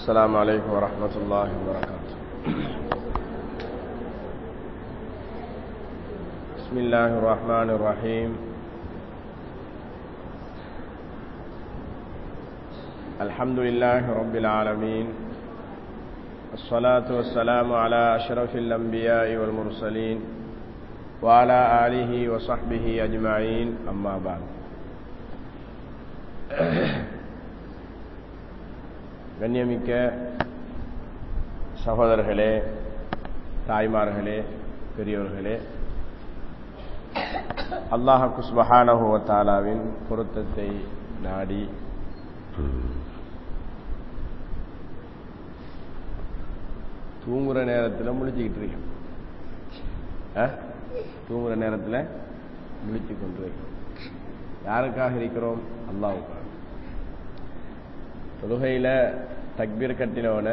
السلام عليكم ورحمة الله وبركاته بسم الله الرحمن الرحيم الحمد لله رب العالمين الصلاة والسلام على أشرف الأنبياء والمرسلين وعلى آله وصحبه أجمعين أما بعد கண்ணியமிக்க சகோதரர்களே தாய்மார்களே பெரியோர்களே அல்லாஹ் குஸ்பஹானஹுவத்தாலாவின் பொருத்தத்தை நாடி தூங்குற நேரத்தில் முழிச்சுக்கிட்டு இருக்கேன் தூங்குற நேரத்தில் முழிச்சு கொண்டு யாருக்காக இருக்கிறோம் அல்லாவுக்காக தொழுகையில் தக்பீர் கட்டினவன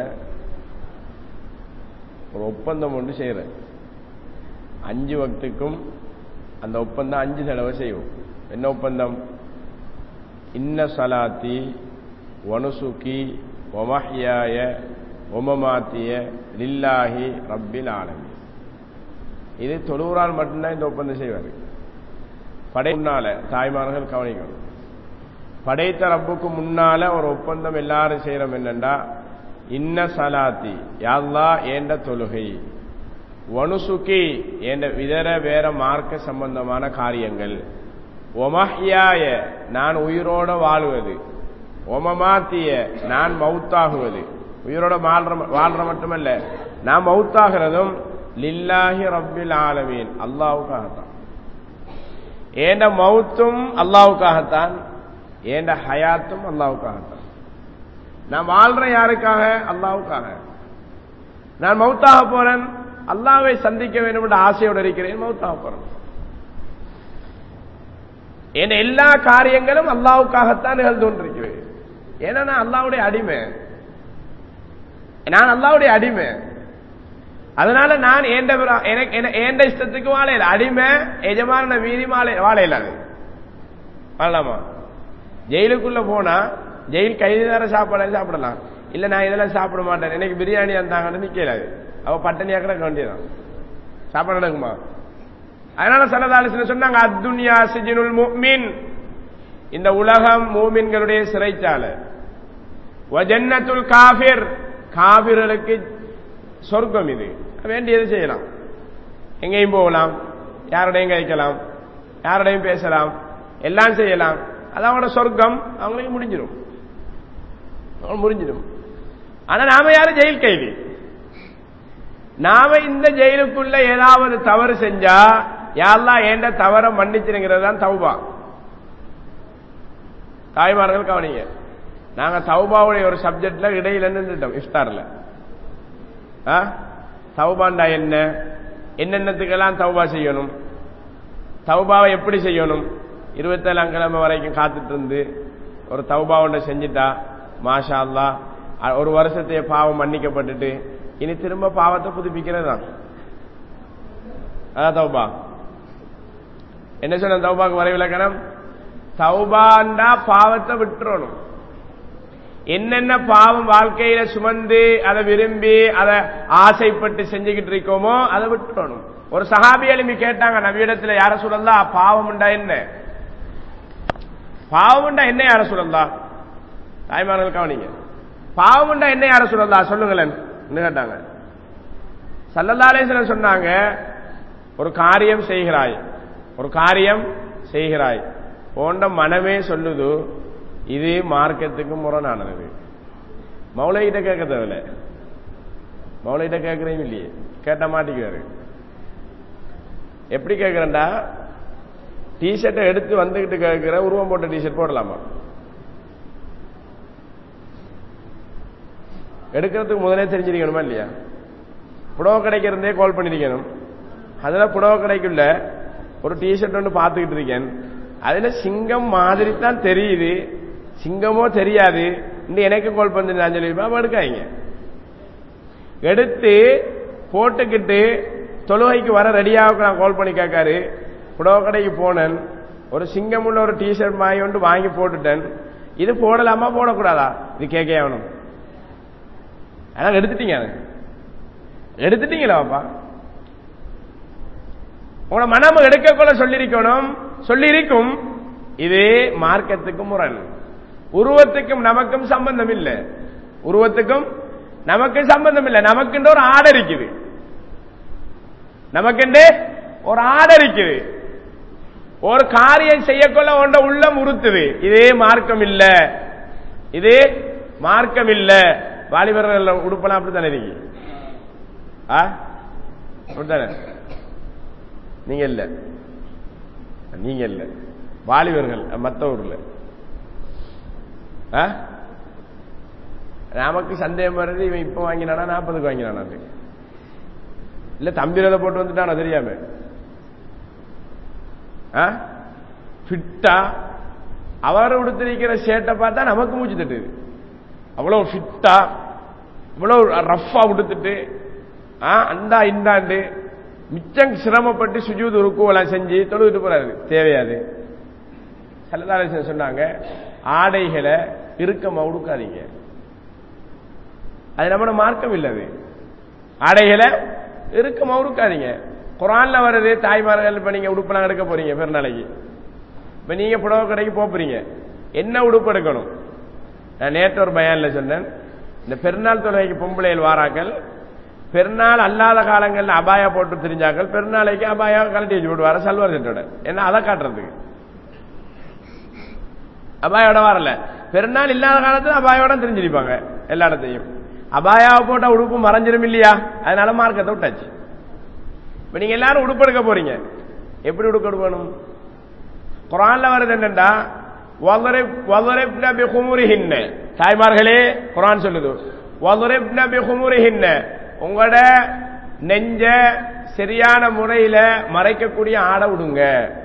ஒரு ஒப்பந்தம் ஒன்று செய்கிறேன் அஞ்சு வக்துக்கும் அந்த ஒப்பந்தம் அஞ்சு தடவை செய்வோம் என்ன ஒப்பந்தம் இன்ன சலாத்தி வனுசுக்கி ஒமஹ்யாய ஒமமாத்திய லில்லாஹி ரப்பில் ஆலமி இது தொழுவுறால் மட்டும்தான் இந்த ஒப்பந்தம் செய்வார் படை முன்னால தாய்மார்கள் கவனிக்கணும் படைத்த ரப்புக்கு முன்னால ஒரு ஒப்பந்தம் எல்லாரும் செய்யறோம் என்னண்டா இன்ன சலாத்தி யாழ்லா ஏண்ட தொழுகை வனுசுக்கி என்ற இதர வேற மார்க்க சம்பந்தமான காரியங்கள் ஒமஹ்யாய நான் உயிரோட வாழுவது ஒமமாத்திய நான் மவுத்தாகுவது உயிரோட வாழ்ற வாழ்ற மட்டுமல்ல நான் மவுத்தாகிறதும் லில்லாஹி ரப்பில் ஆலமீன் அல்லாவுக்காகத்தான் ஏண்ட மவுத்தும் அல்லாவுக்காகத்தான் ஏண்ட ஹயாத்தும் அல்லாவுக்காகத்தான் நான் வாழ்ற யாருக்காக அல்லாவுக்காக நான் மவுத்தாக போறேன் அல்லாவை சந்திக்க வேண்டும் என்ற ஆசையோடு இருக்கிறேன் மவுத்தாக போறேன் என் எல்லா காரியங்களும் அல்லாவுக்காகத்தான் நிகழ்ந்து ஏன்னா நான் அல்லாவுடைய அடிமை நான் அல்லாவுடைய அடிமை அதனால நான் ஏண்ட இஷ்டத்துக்கு வாழையில அடிமை எஜமான மீறி வாழையில அது வாழலாமா ஜெயிலுக்குள்ள போனா ஜெயில் கைது நேர சாப்பாடு சாப்பிடலாம் இல்ல நான் இதெல்லாம் சாப்பிட மாட்டேன் எனக்கு பிரியாணி தந்தாங்கன்னு நிக்கலாது அவ பட்டணியா கிடக்க வேண்டியதான் சாப்பாடு நடக்குமா அதனால சலதாலசில சொன்னாங்க அத்துன்யா சிஜினுல் முக்மின் இந்த உலகம் மூமின்களுடைய சிறைச்சாலை வஜன்னத்துல் காபிர் காபிர்களுக்கு சொர்க்கம் இது வேண்டியது செய்யலாம் எங்கேயும் போகலாம் யாரோடையும் கழிக்கலாம் யாரோடையும் பேசலாம் எல்லாம் செய்யலாம் அது அவங்களோட சொர்க்கம் அவங்களுக்கு முடிஞ்சிடும் முடிஞ்சிடும் ஆனா நாம யாரும் ஜெயில் கைதி நாம இந்த ஜெயிலுக்குள்ள ஏதாவது தவறு செஞ்சா யாரெல்லாம் ஏண்ட தவற மன்னிச்சிருங்கிறது தான் தௌபா தாய்மார்கள் கவனிங்க நாங்க தௌபாவுடைய ஒரு சப்ஜெக்ட்ல இடையில நின்றுட்டோம் இஃப்தார்ல தௌபாண்டா என்ன என்னென்னத்துக்கெல்லாம் தௌபா செய்யணும் தௌபாவை எப்படி செய்யணும் இருபத்தேழாம் கிழமை வரைக்கும் காத்துட்டு இருந்து ஒரு தௌபா ஒன்றை செஞ்சுட்டா மாஷா அல்லா ஒரு வருஷத்தைய பாவம் மன்னிக்கப்பட்டுட்டு இனி திரும்ப பாவத்தை புதுப்பிக்கிறது தான் அதான் தௌபா என்ன சொன்ன தௌபாக்கு வரைவிலக்கணம் தௌபாண்டா பாவத்தை விட்டுறணும் என்னென்ன பாவம் வாழ்க்கையில சுமந்து அதை விரும்பி அதை ஆசைப்பட்டு செஞ்சுக்கிட்டு இருக்கோமோ அதை விட்டுறணும் ஒரு சஹாபி எலும்பி கேட்டாங்க நவியிடத்துல யார சொல்லலாம் பாவம் உண்டா என்ன பாவம்ண்டா என்ன யார சொல்லலாம் தாய்மார்கள் கவனிங்க பாவம்ண்டா என்ன யார சொல்லலாம் சொல்லுங்களேன் கேட்டாங்க சல்லல்லாலேசன் சொன்னாங்க ஒரு காரியம் செய்கிறாய் ஒரு காரியம் செய்கிறாய் போன்ற மனமே சொல்லுது இது மார்க்கத்துக்கு முரணானது மௌலைகிட்ட கேட்க தேவையில்ல மௌலைகிட்ட கேட்கறேன் இல்லையே கேட்ட மாட்டிக்கிறாரு எப்படி கேட்கிறேன்டா டிஷர்ட்டை எடுத்து வந்துகிட்டு கேட்கிற உருவம் போட்ட டிஷர்ட் போடலாமா எடுக்கிறதுக்கு முதலே தெரிஞ்சிருக்கணுமா இல்லையா புடவை கடைக்கிறதே கால் பண்ணிருக்கணும் அதுல புடவை கடைக்குள்ள ஒரு டிஷர்ட் ஒன்று பார்த்துக்கிட்டு இருக்கேன் அதுல சிங்கம் மாதிரி தான் தெரியுது சிங்கமோ தெரியாது எனக்கு கால் பண்ணி நான் சொல்லியிருப்பேன் எடுக்காங்க எடுத்து போட்டுக்கிட்டு தொழுகைக்கு வர ரெடியாக நான் கால் பண்ணி கேட்காரு புடவை கடைக்கு போனேன் ஒரு சிங்கம் உள்ள ஒரு டிஷர்ட் வாங்கி கொண்டு வாங்கி போட்டுட்டேன் இது போடலாமா போடக்கூடாதா இது கேட்க ஆகணும் அதனால எடுத்துட்டீங்க அது எடுத்துட்டீங்களா பாப்பா உங்களோட மனம் எடுக்கக்குள்ள சொல்லிருக்கணும் சொல்லியிருக்கும் இது மார்க்கத்துக்கு முரண் உருவத்துக்கும் நமக்கும் சம்பந்தம் இல்லை உருவத்துக்கும் நமக்கு சம்பந்தம் இல்லை நமக்குன்ற ஒரு ஆடை இருக்குது நமக்குண்டு ஒரு ஆடை இருக்குது ஒரு காரியம் செய்யக்கொள்ள உண்ட உள்ளம் உறுத்துது இதே மார்க்கம் இல்ல இது மார்க்கம் இல்ல வாலிபர்கள் உடுப்பெல்லாம் அப்படித்தானே இருக்கு ஆ அப்படித்தானே நீங்க இல்ல நீங்க இல்ல வாலிபர்கள் மத்த ஊர்ல ஆ? நமக்கு சந்தேகம் வருது இவன் இப்ப வாங்கினானா நாற்பதுக்கு வாங்கினானா இல்ல தம்பிரத போட்டு வந்துட்டானா தெரியாம ஃபிட்டா அவர் உடுத்திருக்கிற ஷேட்டை பார்த்தா நமக்கு மூச்சு தட்டுது அவ்வளவு ஃபிட்டா இவ்வளவு ரஃபா உடுத்துட்டு ஆ, அந்தா இந்தாண்டு மிச்சம் சிரமப்பட்டு சுஜூது ருக்குவெல்லாம் செஞ்சு தொழுவிட்டு போறாரு தேவையாது சல்லதாரசன் சொன்னாங்க ஆடைகளை இறுக்கமா உடுக்காதீங்க அது நம்ம மார்க்கம் இல்லது ஆடைகளை இறுக்கமா உடுக்காதீங்க குரான்ல வருது தாய்மார்கள் இப்ப நீங்க உடுப்பெல்லாம் எடுக்க போறீங்க பெருநாளைக்கு இப்ப நீங்க புடவை கடைக்கு போப் போறீங்க என்ன உடுப்பு எடுக்கணும் நான் நேற்று ஒரு பயான்ல சொன்னேன் இந்த பெருநாள் தொழுகைக்கு பொம்பளைகள் வாராக்கள் பெருநாள் அல்லாத காலங்கள்ல அபாயா போட்டு தெரிஞ்சாக்கள் பெருநாளைக்கு அபாயா கழட்டி வச்சு விடுவார சல்வார் செட்டோட என்ன அதை காட்டுறதுக்கு அபாயோட வரல பெருநாள் இல்லாத காலத்துல அபாயோட தெரிஞ்சிருப்பாங்க எல்லா இடத்தையும் அபாயாவை போட்ட உடுப்பு மறைஞ்சிரும் இல்லையா அதனால மார்க்கத்தை விட்டாச்சு இப்ப நீங்க எல்லாரும் உடுப்பு எடுக்க போறீங்க எப்படி உடுப்பு எடுக்கணும் குரான்ல வருது என்னண்டா குமுறிஹின்ன தாய்மார்களே குரான் சொல்லுது வதுரிப்ன பிகுமுறிஹின்ன உங்களோட நெஞ்ச சரியான முறையில மறைக்கக்கூடிய ஆடை விடுங்க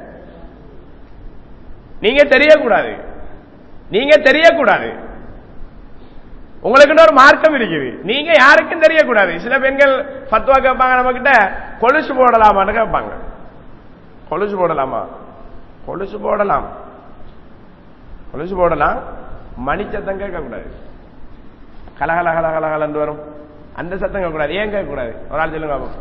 நீங்க தெரியக்கூடாது நீங்க தெரியக்கூடாது உங்களுக்கு ஒரு மார்க்கம் இருக்குது நீங்க யாருக்கும் தெரியக்கூடாது சில பெண்கள் பத்துவா கேட்பாங்க நம்ம கிட்ட கொலுசு போடலாமான்னு கேட்பாங்க கொலுசு போடலாமா கொலுசு போடலாம் கொலுசு போடலாம் மணிச்சத்தம் கேட்கக்கூடாது கலகல கலகல கலந்து வரும் அந்த சத்தம் கேட்கக்கூடாது ஏன் கேட்கக்கூடாது ஒரு ஆள் சொல்லுங்க பாப்போம்.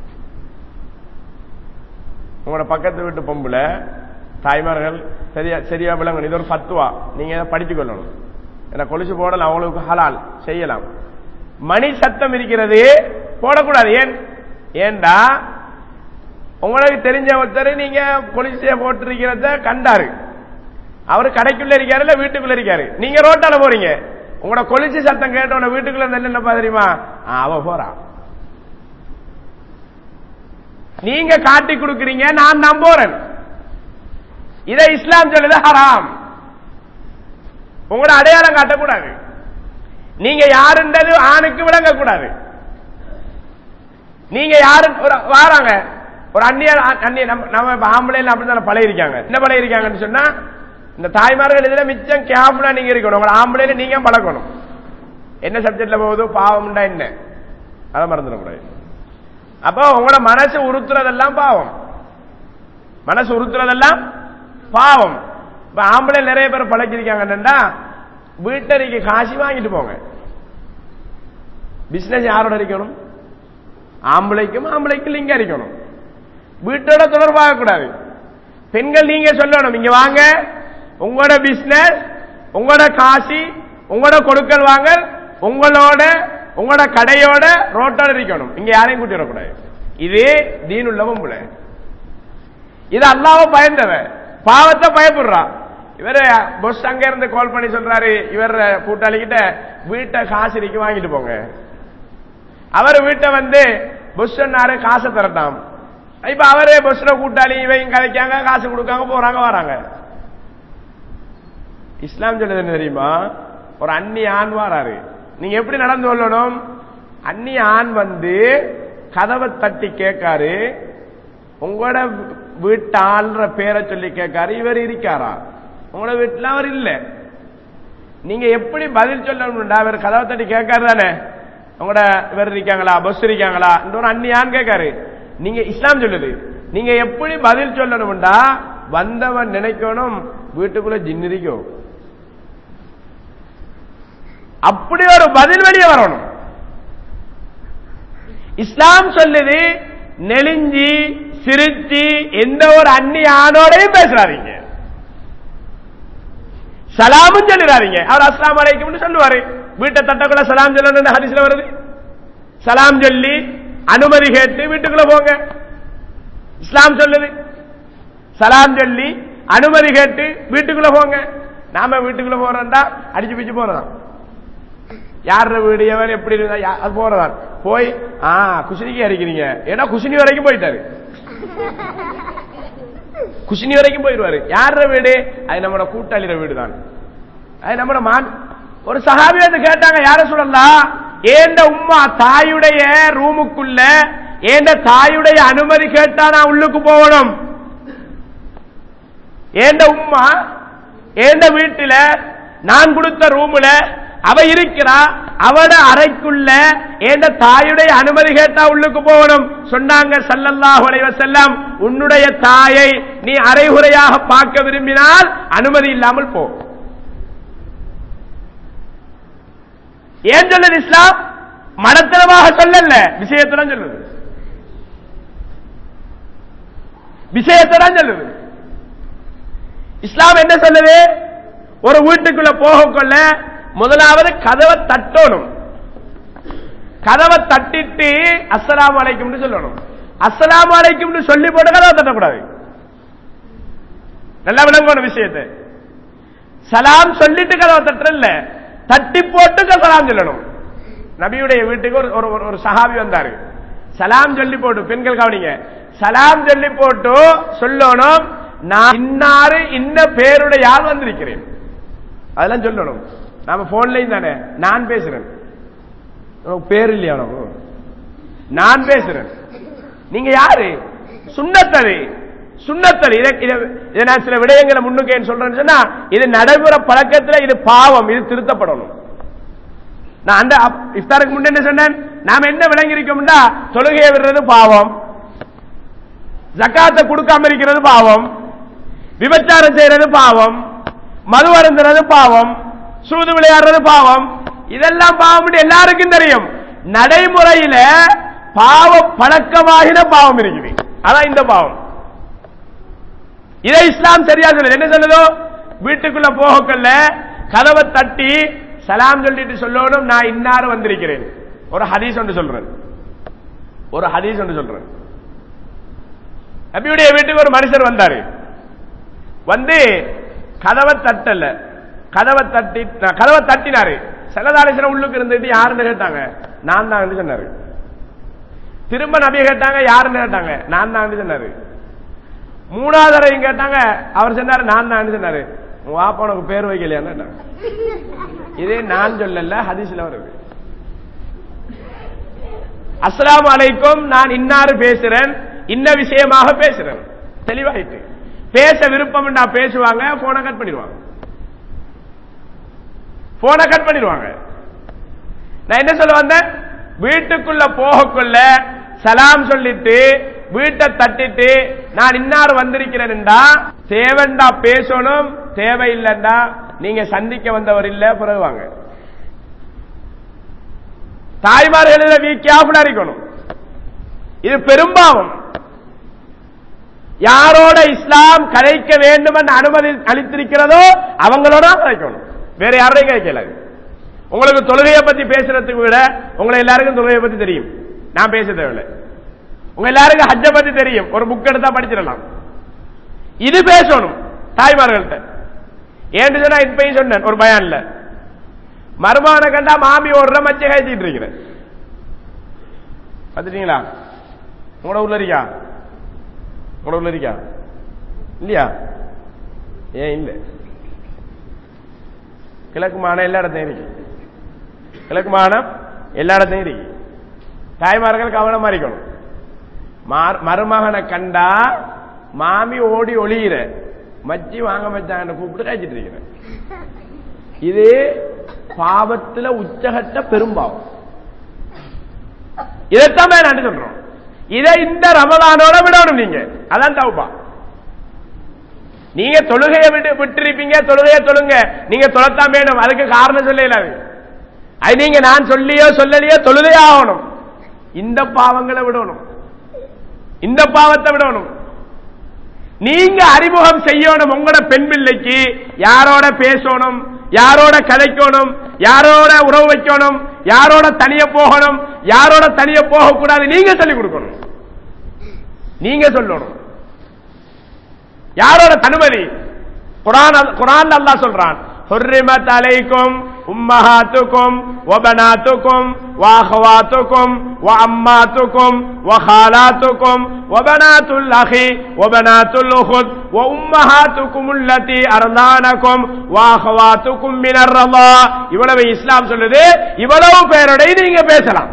உங்களோட பக்கத்து வீட்டு பொம்புல தாய்மார்கள் சரியா சரியா விளங்கணும் இது ஒரு பத்துவா நீங்க இதை படித்துக் கொள்ளணும் ஏன்னா கொலுசு போடலாம் அவங்களுக்கு ஹலால் செய்யலாம் மணி சத்தம் இருக்கிறது போடக்கூடாது ஏன் ஏண்டா உங்களுக்கு தெரிஞ்ச ஒருத்தர் நீங்க கொலுசைய போட்டிருக்கிறத கண்டாரு அவரு கடைக்குள்ள இருக்காரு இல்ல வீட்டுக்குள்ள இருக்காரு நீங்க ரோட்டால போறீங்க உங்களோட கொலுசு சத்தம் கேட்டவன வீட்டுக்குள்ள இருந்து என்ன தெரியுமா ஆ, அவ போறான் நீங்க காட்டி கொடுக்கறீங்க நான் தான் போறேன் இதை இஸ்லாம் சொல்லுது ஹராம் உங்களோட அடையாளம் காட்டக்கூடாது நீங்க யாருன்றது ஆணுக்கு விளங்கக்கூடாது நீங்க யாரு ஒரு வாராங்க ஒரு அந்நிய அந்நிய நம்ம நம்ம இப்ப ஆம்பளைல அப்படிதான் பழைய இருக்காங்க என்ன பழைய இருக்காங்கன்னு சொன்னா இந்த தாய்மார்கள் இதுல மிச்சம் கேப்ல நீங்க இருக்கணும் உங்களோட ஆம்பளைல நீங்க பழக்கணும் என்ன சப்ஜெக்ட்ல போகுது பாவம்டா என்ன அதை மறந்துடக்கூடாது அப்போ உங்களோட மனசு உறுத்துறதெல்லாம் பாவம் மனசு உறுத்துறதெல்லாம் பாவம் இப்ப ஆம்பளை நிறைய பேர் பழக்கிருக்காங்கன்னா வீட்டறிக்கை காசி வாங்கிட்டு போங்க பிசினஸ் யாரோட இருக்கணும் ஆம்பளைக்கும் ஆம்பளைக்கும் லிங்க இருக்கணும் வீட்டோட தொடர்பாக கூடாது பெண்கள் நீங்க சொல்லணும் இங்க வாங்க உங்களோட பிசினஸ் உங்களோட காசி உங்களோட கொடுக்கல் வாங்கல் உங்களோட உங்களோட கடையோட ரோட்டோட இருக்கணும் இங்க யாரையும் கூட்டி வரக்கூடாது இது தீனுள்ளவன் போல இது அல்லாவ பயந்தவன் பாவத்தை பயப்படுறான் இவரு பொஸ் அங்க இருந்து கால் பண்ணி சொல்றாரு இவர் கூட்டாளிகிட்ட வீட்டை காசு இருக்கு வாங்கிட்டு போங்க அவர் வீட்டை வந்து பொஸ் சொன்னாரு காசை தரட்டாம் இப்ப அவரே பஸ்ல கூட்டாளி இவங்க கதைக்காங்க காசு கொடுக்காங்க போறாங்க வராங்க இஸ்லாம் சொல்லுது என்ன தெரியுமா ஒரு அன்னி ஆண் வாராரு நீங்க எப்படி நடந்து கொள்ளணும் அன்னி ஆண் வந்து கதவை தட்டி கேட்காரு உங்களோட வீட்டு ஆள்ற பேரை சொல்லி கேட்காரு இவர் இருக்காரா உங்களோட வீட்டுல அவர் இல்ல நீங்க எப்படி பதில் சொல்லணும்டா இவர் கதவை தட்டி கேட்காரு தானே உங்களோட இவர் இருக்காங்களா பஸ் இருக்காங்களா இந்த ஒரு அந்நியான்னு கேட்காரு நீங்க இஸ்லாம் சொல்லுது நீங்க எப்படி பதில் சொல்லணும்டா வந்தவன் நினைக்கணும் வீட்டுக்குள்ள ஜின் இருக்கும் அப்படி ஒரு பதில் வெளியே வரணும் இஸ்லாம் சொல்லுது நெளிஞ்சி சிரிச்சு எந்த ஒரு அந்நி ஆணோடையும் பேசுறாதீங்க சலாமும் சொல்லிடாதீங்க அவர் அஸ்லாம் அலைக்கும் சொல்லுவாரு வீட்டை தட்டக்குள்ள சலாம் சொல்லணும் ஹரிசில வருது சலாம் சொல்லி அனுமதி கேட்டு வீட்டுக்குள்ள போங்க இஸ்லாம் சொல்லுது சலாம் சொல்லி அனுமதி கேட்டு வீட்டுக்குள்ள போங்க நாம வீட்டுக்குள்ள போறோம்டா அடிச்சு பிச்சு போறதான் யார வீடு எவன் எப்படி இருந்தா யா- அது போறதான் போய் ஆ குசினிக்கு அடிக்கிறீங்க ஏன்னா குசினி வரைக்கும் போயிட்டாரு குசினி வரைக்கும் போயிடுவாரு யார வீடு அது நம்மளோட கூட்டாளிர வீடு தான் அது நம்மளோட மான் ஒரு சஹாபி வந்து கேட்டாங்க யார சொல்லலாம் ஏண்ட உம்மா தாயுடைய ரூமுக்குள்ள ஏண்ட தாயுடைய அனுமதி கேட்டா நான் உள்ளுக்கு போகணும் ஏண்ட உம்மா ஏண்ட வீட்டுல நான் கொடுத்த ரூம்ல அவ இருக்கிறா அவட அறைக்குள்ள ஏண்ட தாயுடைய அனுமதி கேட்டா உள்ளுக்கு போகணும் சொன்னாங்க சல்லல்லாஹு அலைஹி வஸல்லம் உன்னுடைய தாயை நீ அரைகுறையாக பார்க்க விரும்பினால் அனுமதி இல்லாமல் போ ஏன் சொல்லுது இஸ்லாம் மடத்தனமாக சொல்லல விஷயத்தான் சொல்லுது விஷயத்தான் சொல்லுது இஸ்லாம் என்ன சொல்லுது ஒரு வீட்டுக்குள்ள போகக்குள்ள முதலாவது கதவை தட்டணும் கதவை தட்டிட்டு அஸ்ஸலாமு அலைக்கும்னு சொல்லணும் அஸ்ஸலாமு அலைக்கும்னு சொல்லி போட்டு கதவை தட்டக்கூடாது நல்லா விளங்கணும் விஷயத்தை சலாம் சொல்லிட்டு கதவை தட்டுறல்ல தட்டி போட்டு சலாம் சொல்லணும் நபியுடைய வீட்டுக்கு ஒரு ஒரு ஒரு- ஒரு சஹாபி வந்தாரு சலாம் சொல்லி போட்டு பெண்கள் கவனிங்க சலாம் சொல்லி போட்டு சொல்லணும் நான் இன்னாரு இன்ன பேருடைய யார் வந்திருக்கிறேன் அதெல்லாம் சொல்லணும் நாம போன்லயும் தானே நான் பேசுறேன் உனக்கு பேர் இல்லையா உனக்கு நான் பேசுறேன் நீங்க யாரு சுண்ணத்தது சுண்ணத்தது இதை இதை- இதை நான் சில விடயங்களை முன்னுக்கு சொல்றேன்னு சொன்னா இது நடைமுறை பழக்கத்துல இது பாவம் இது திருத்தப்படணும் நான் அந்த அப்- இஃப்தாருக்கு முன்ன என்ன சொன்னேன் நாம என்ன விளங்கி இருக்கோம்னா தொழுகையை விடுறது பாவம் ஜக்காத்தை கொடுக்காம இருக்கிறது பாவம் விபச்சாரம் செய்யறது பாவம் மது அருந்துறது பாவம் சூது விளையாடுறது பாவம் இதெல்லாம் பாவம் எல்லாருக்கும் தெரியும் நடைமுறையில பாவ பழக்கமாகின பாவம் இருக்குது அதான் இந்த பாவம் இதை இஸ்லாம் சரியா சொல்லுது என்ன சொல்லுதோ வீட்டுக்குள்ள போகக்கல்ல கதவை தட்டி சலாம் சொல்லிட்டு சொல்லணும் நான் இன்னாரு வந்திருக்கிறேன் ஒரு ஹதீஸ் ஒன்று சொல்றேன் ஒரு ஹதீஸ் ஒன்று சொல்றேன் நபியுடைய வீட்டுக்கு ஒரு மனுஷர் வந்தாரு வந்து கதவை தட்டல கதவை தட்டி நான் கதவை தட்டினாரு செல்லதாலேசனம் உள்ளுக்கு இருந்துட்டு யாருன்னு கேட்டாங்க நான் தான் சொன்னாரு திரும்ப நபியை கேட்டாங்க யாருன்னு கேட்டாங்க நான் தான் சொன்னாரு மூணாவது தடவையும் கேட்டாங்க அவர் சொன்னாரு நான் தான் சொன்னாரு உன் வாப்பா உனக்கு பேர் வைக்கலையான்னு கேட்டாங்க இதே நான் சொல்லல ஹதீஸ்ல வருது அஸ்ஸலாமு அலைக்கும் நான் இன்னாரு பேசுறேன் இன்ன விஷயமாக பேசுறேன் தெளிவாயிட்டு பேச விருப்பம் நான் பேசுவாங்க போனை கட் பண்ணிடுவாங்க போனை கட் பண்ணிடுவாங்க நான் என்ன சொல்ல வந்தேன் வீட்டுக்குள்ள போகக்குள்ள சலாம் சொல்லிட்டு வீட்டை தட்டிட்டு நான் இன்னார் வந்திருக்கிறேன்டா தேவண்டா பேசணும் தேவையில்லைண்டா நீங்க சந்திக்க வந்தவர் இல்ல பிறகு வாங்க தாய்மார்கள் வீ கேர்ஃபுல்லா இருக்கணும் இது பெரும்பாவம் யாரோட இஸ்லாம் கலைக்க வேண்டும் என்று அனுமதி அளித்திருக்கிறதோ அவங்களோட தான் கலைக்கணும் வேற யாரையும் கலைக்கல உங்களுக்கு தொழுகையை பத்தி பேசுறதுக்கு விட உங்களை எல்லாருக்கும் தொழுகையை பத்தி தெரியும் நான் பேச தேவையில்லை உங்க எல்லாருக்கும் ஹஜ்ஜ பத்தி தெரியும் ஒரு புக் எடுத்தா படிச்சிடலாம் இது பேசணும் தாய்மார்கள்ட்ட ஏன்னு சொன்னா இப்பயும் சொன்னேன் ஒரு பயான்ல மருமான கண்டா மாமி ஓடுற மச்சை காய்ச்சிட்டு இருக்கிறேன் பார்த்துட்டீங்களா உங்களோட உள்ள இருக்கா உங்களோட உள்ள இருக்கா இல்லையா ஏன் இல்ல கிழக்கு மானம் எல்லா இடத்தையும் இருக்கு கிழக்கு மானம் எல்லா இடத்தையும் இருக்கு தாய்மார்கள் கவனமா இருக்கணும் மார்- மருமகனை கண்டா மாமி ஓடி ஒளியிற மச்சி வாங்க மச்சாங்க கூப்பிட்டு காய்ச்சிட்டு இருக்கிறேன் இது பாவத்துல உச்சகட்ட பெரும்பாவம் இதைத்தான் நான் சொல்றோம் இதை இந்த ரமலானோட விடணும் நீங்க அதான் தவுப்பா நீங்க தொழுகையை விட்டு விட்டிருப்பீங்க தொழுகையை தொழுங்க நீங்க தொழத்தான் வேணும் அதுக்கு காரணம் சொல்ல இயலாது அது நீங்க நான் சொல்லியோ சொல்லலையோ தொழுதே ஆகணும் இந்த பாவங்களை விடணும் இந்த பாவத்தை விடணும் நீங்க அறிமுகம் செய்யணும் உங்களோட பெண் பிள்ளைக்கு யாரோட பேசணும் யாரோட கதைக்கணும் யாரோட உறவு வைக்கணும் யாரோட தனிய போகணும் யாரோட தனிய போக கூடாது நீங்க சொல்லிக் கொடுக்கணும் நீங்க சொல்லணும் யாரோட அனுமதி குரான் குரான் அல்லாஹ் சொல்றான் حرمت عليكم أمهاتكم وبناتكم وأخواتكم وعماتكم وخالاتكم وبنات الأخ وبنات الأخت وأمهاتكم التي أرضانكم وأخواتكم من الرضا இவ்வளவு இஸ்லாம் சொல்லுது இவ்வளவு பேரோட நீங்க பேசலாம்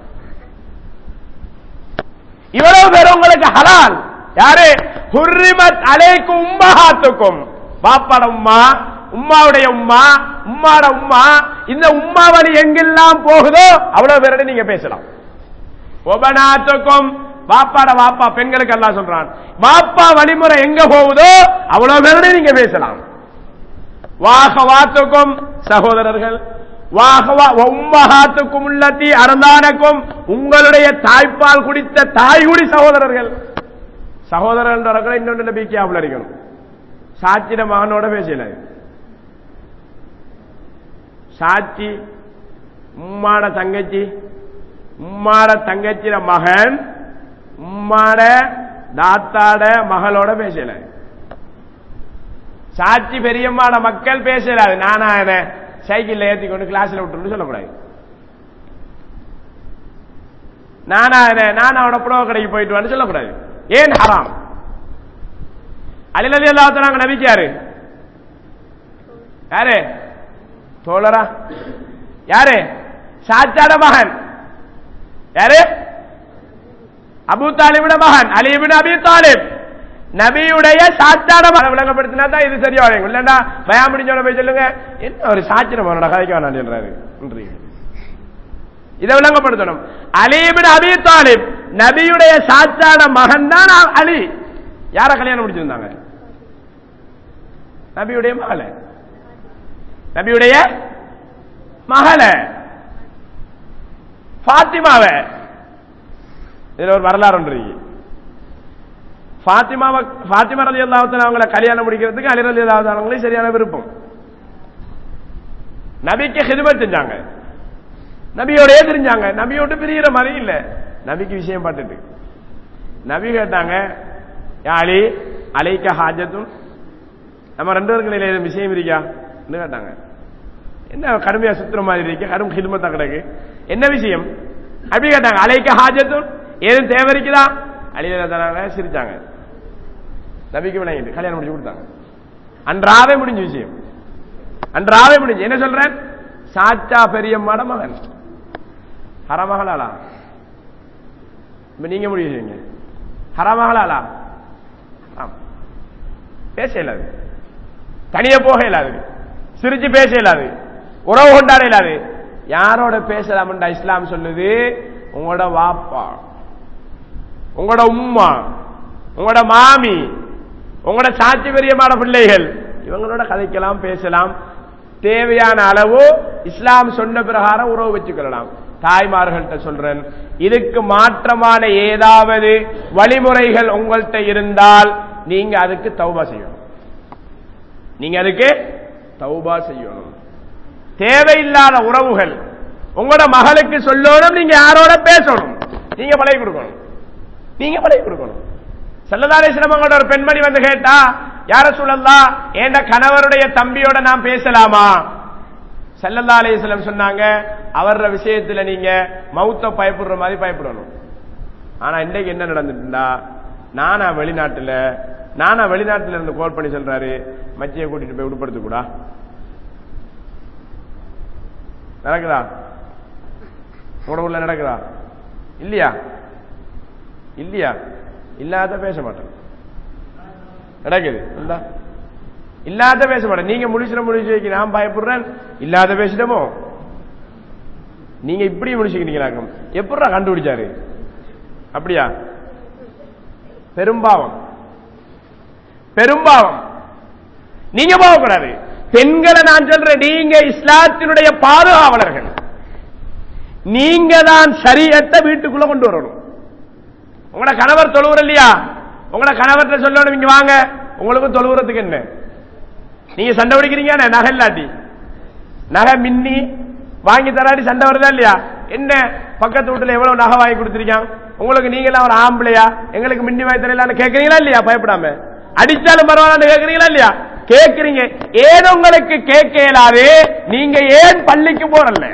இவ்வளவு பேர் உங்களுக்கு ஹலால் யாரு ஹுர்ரிமத் அலைக்கும் உம்மஹாத்துக்கும் பாப்பாட உம்மா உம்மாவுடைய உம்மா உம்மாட உம்மா இந்த உம்மா வழி எங்கெல்லாம் போகுதோ அவ்வளவு பேரோட நீங்க பேசலாம் ஒபனாத்துக்கும் பாப்பாட வாப்பா பெண்களுக்கு எல்லாம் சொல்றான் வாப்பா வழிமுறை எங்க போகுதோ அவ்வளவு பேரோட நீங்க பேசலாம் வாகவாத்துக்கும் சகோதரர்கள் வாகவா உம்மஹாத்துக்கும் உள்ளத்தி அறந்தானக்கும் உங்களுடைய தாய்ப்பால் குடித்த தாய்குடி சகோதரர்கள் சகோதரர்கள் இன்னொன்று நம்பிக்கையாவில் அடிக்கணும் சாட்சிட மகனோட பேசல சாட்சி உம்மாட தங்கச்சி உம்மாட தங்கச்சிட மகன் உம்மாட தாத்தாட மகளோட பேசல சாட்சி பெரியம்மாட மக்கள் பேசலாது நானா என்ன சைக்கிள்ல ஏத்தி கொண்டு கிளாஸ்ல விட்டுன்னு சொல்லக்கூடாது நானா என்ன நான் அவனோட புடவை கடைக்கு போயிட்டு வான்னு சொல்லக்கூடாது ஏன் ஹராம் அலிலதி அல்லாத்தாங்க நபிக்காரு யாரு தோழரா யாரு சாச்சாட மகன் யாரு அபு தாலிபிட மகன் அலிபின் அபி தாலிப் நபியுடைய சாச்சாட மகன் விளங்கப்படுத்தினா தான் இது சரியா வரும் இல்லண்டா பயம் முடிஞ்சோட போய் சொல்லுங்க என்ன ஒரு சாச்சிட மகனோட கதைக்கு வேணாம் என்றாரு இதை விளங்கப்படுத்தணும் அலிபின் அபி தாலிப் நபியுடைய சாச்சாட மகன் தான் அலி யார கல்யாணம் முடிச்சிருந்தாங்க நபியுடைய மகள நபியுடைய மகள பாத்திமாவ இதுல ஒரு வரலாறு ஒன்று இருக்கு பாத்திமாவை பாத்திமா ரலி அல்லாஹத்தன் அவங்களை கல்யாணம் முடிக்கிறதுக்கு அலி ரலி அல்லாஹத்தவங்களே சரியான விருப்பம் நபிக்கு ஹிதுமத் செஞ்சாங்க நபியோடய தெரிஞ்சாங்க நபியோட்டு பிரிகிற மாதிரி இல்ல நபிக்கு விஷயம் பார்த்துட்டு நபி கேட்டாங்க யாழி அலைக்க ஹாஜத்தும் நம்ம ரெண்டு பேருக்கு ஏதும் விஷயம் இருக்கா கேட்டாங்க என்ன கடுமையா சுத்துற மாதிரி இருக்கு கடும் ஹிதுமத்தா கிடக்கு என்ன விஷயம் அப்படி கேட்டாங்க அலைக்க ஹாஜத்தும் ஏதும் தேவை இருக்குதா அழியில தராங்க சிரிச்சாங்க நபிக்கு விளங்கிட்டு கல்யாணம் முடிச்சு கொடுத்தாங்க அன்றாவே முடிஞ்ச விஷயம் அன்றாவே முடிஞ்சு என்ன சொல்றேன் சாச்சா பெரியம்மாட மகன் ஹரமகளாலா இப்ப நீங்க முடிவு செய்யுங்க ஹரமகளாலா பேச இயலாது தனிய போக இயலாது சிரிச்சு பேச இயலாது உறவு கொண்டாட இயலாது யாரோட பேசலாம்டா இஸ்லாம் சொல்லுது உங்களோட வாப்பா உங்களோட உம்மா உங்களோட மாமி உங்களோட சாட்சி பெரியமான பிள்ளைகள் இவங்களோட கதைக்கலாம் பேசலாம் தேவையான அளவு இஸ்லாம் சொன்ன பிரகாரம் உறவு வச்சுக்கொள்ளலாம் தாய்மார்கள்ட்ட சொல்றேன் இதுக்கு மாற்றமான ஏதாவது வழிமுறைகள் உங்கள்கிட்ட இருந்தால் நீங்க அதுக்கு தௌபா செய்யணும் நீங்க அதுக்கு தௌபா செய்யணும் தேவையில்லாத உறவுகள் உங்களோட மகளுக்கு சொல்லணும் நீங்க யாரோட பேசணும் நீங்க பழகி கொடுக்கணும் நீங்க பழகி கொடுக்கணும் செல்லதாரே சிரமங்களோட ஒரு பெண்மணி வந்து கேட்டா யார சொல்லலாம் என் கணவருடைய தம்பியோட நான் பேசலாமா செல்லல்லா அலையம் சொன்னாங்க அவர விஷயத்துல நீங்க மௌத்த பயப்படுற மாதிரி பயப்படணும் ஆனா இன்றைக்கு என்ன நடந்துட்டுண்டா நானா வெளிநாட்டுல நானா வெளிநாட்டுல இருந்து கோல் பண்ணி சொல்றாரு மச்சியை கூட்டிட்டு போய் உடுப்படுத்து கூடா நடக்குதா உங்களோட உள்ள நடக்குதா இல்லையா இல்லையா இல்லாத பேச மாட்டேன் நடக்குது இல்ல இல்லாத பேச மாட்டேன் நீங்க முடிச்சுற முடிச்சு நான் பயப்படுறேன் இல்லாத பேசிட்டமோ நீங்க இப்படி முடிச்சுக்கிறீங்களாங்க எப்படா கண்டுபிடிச்சாரு அப்படியா பெரும்பாவம் பெரும்பாவம் நீங்க போகக்கூடாது பெண்களை நான் சொல்றேன் நீங்க இஸ்லாத்தினுடைய பாதுகாவலர்கள் நீங்க தான் சரியத்தை வீட்டுக்குள்ள கொண்டு வரணும் உங்களோட கணவர் தொழுவுற இல்லையா உங்களோட கணவர்கிட்ட சொல்லணும் இங்க வாங்க உங்களுக்கும் தொழுவுறதுக்கு என்ன நீங்க சண்டை பிடிக்கிறீங்க நகை இல்லாட்டி நகை மின்னி வாங்கி தராடி சண்டை வருதா இல்லையா என்ன பக்கத்து வீட்டுல எவ்வளவு நகை வாங்கி கொடுத்திருக்கான் உங்களுக்கு நீங்க எல்லாம் ஒரு ஆம்பளையா எங்களுக்கு மின்னி வாங்கி தரலான்னு கேட்கறீங்களா இல்லையா பயப்படாம அடிச்சாலும் பரவாயில்ல கேட்கறீங்களா இல்லையா கேட்கறீங்க ஏன் உங்களுக்கு கேட்க இயலாது நீங்க ஏன் பள்ளிக்கு போறல்ல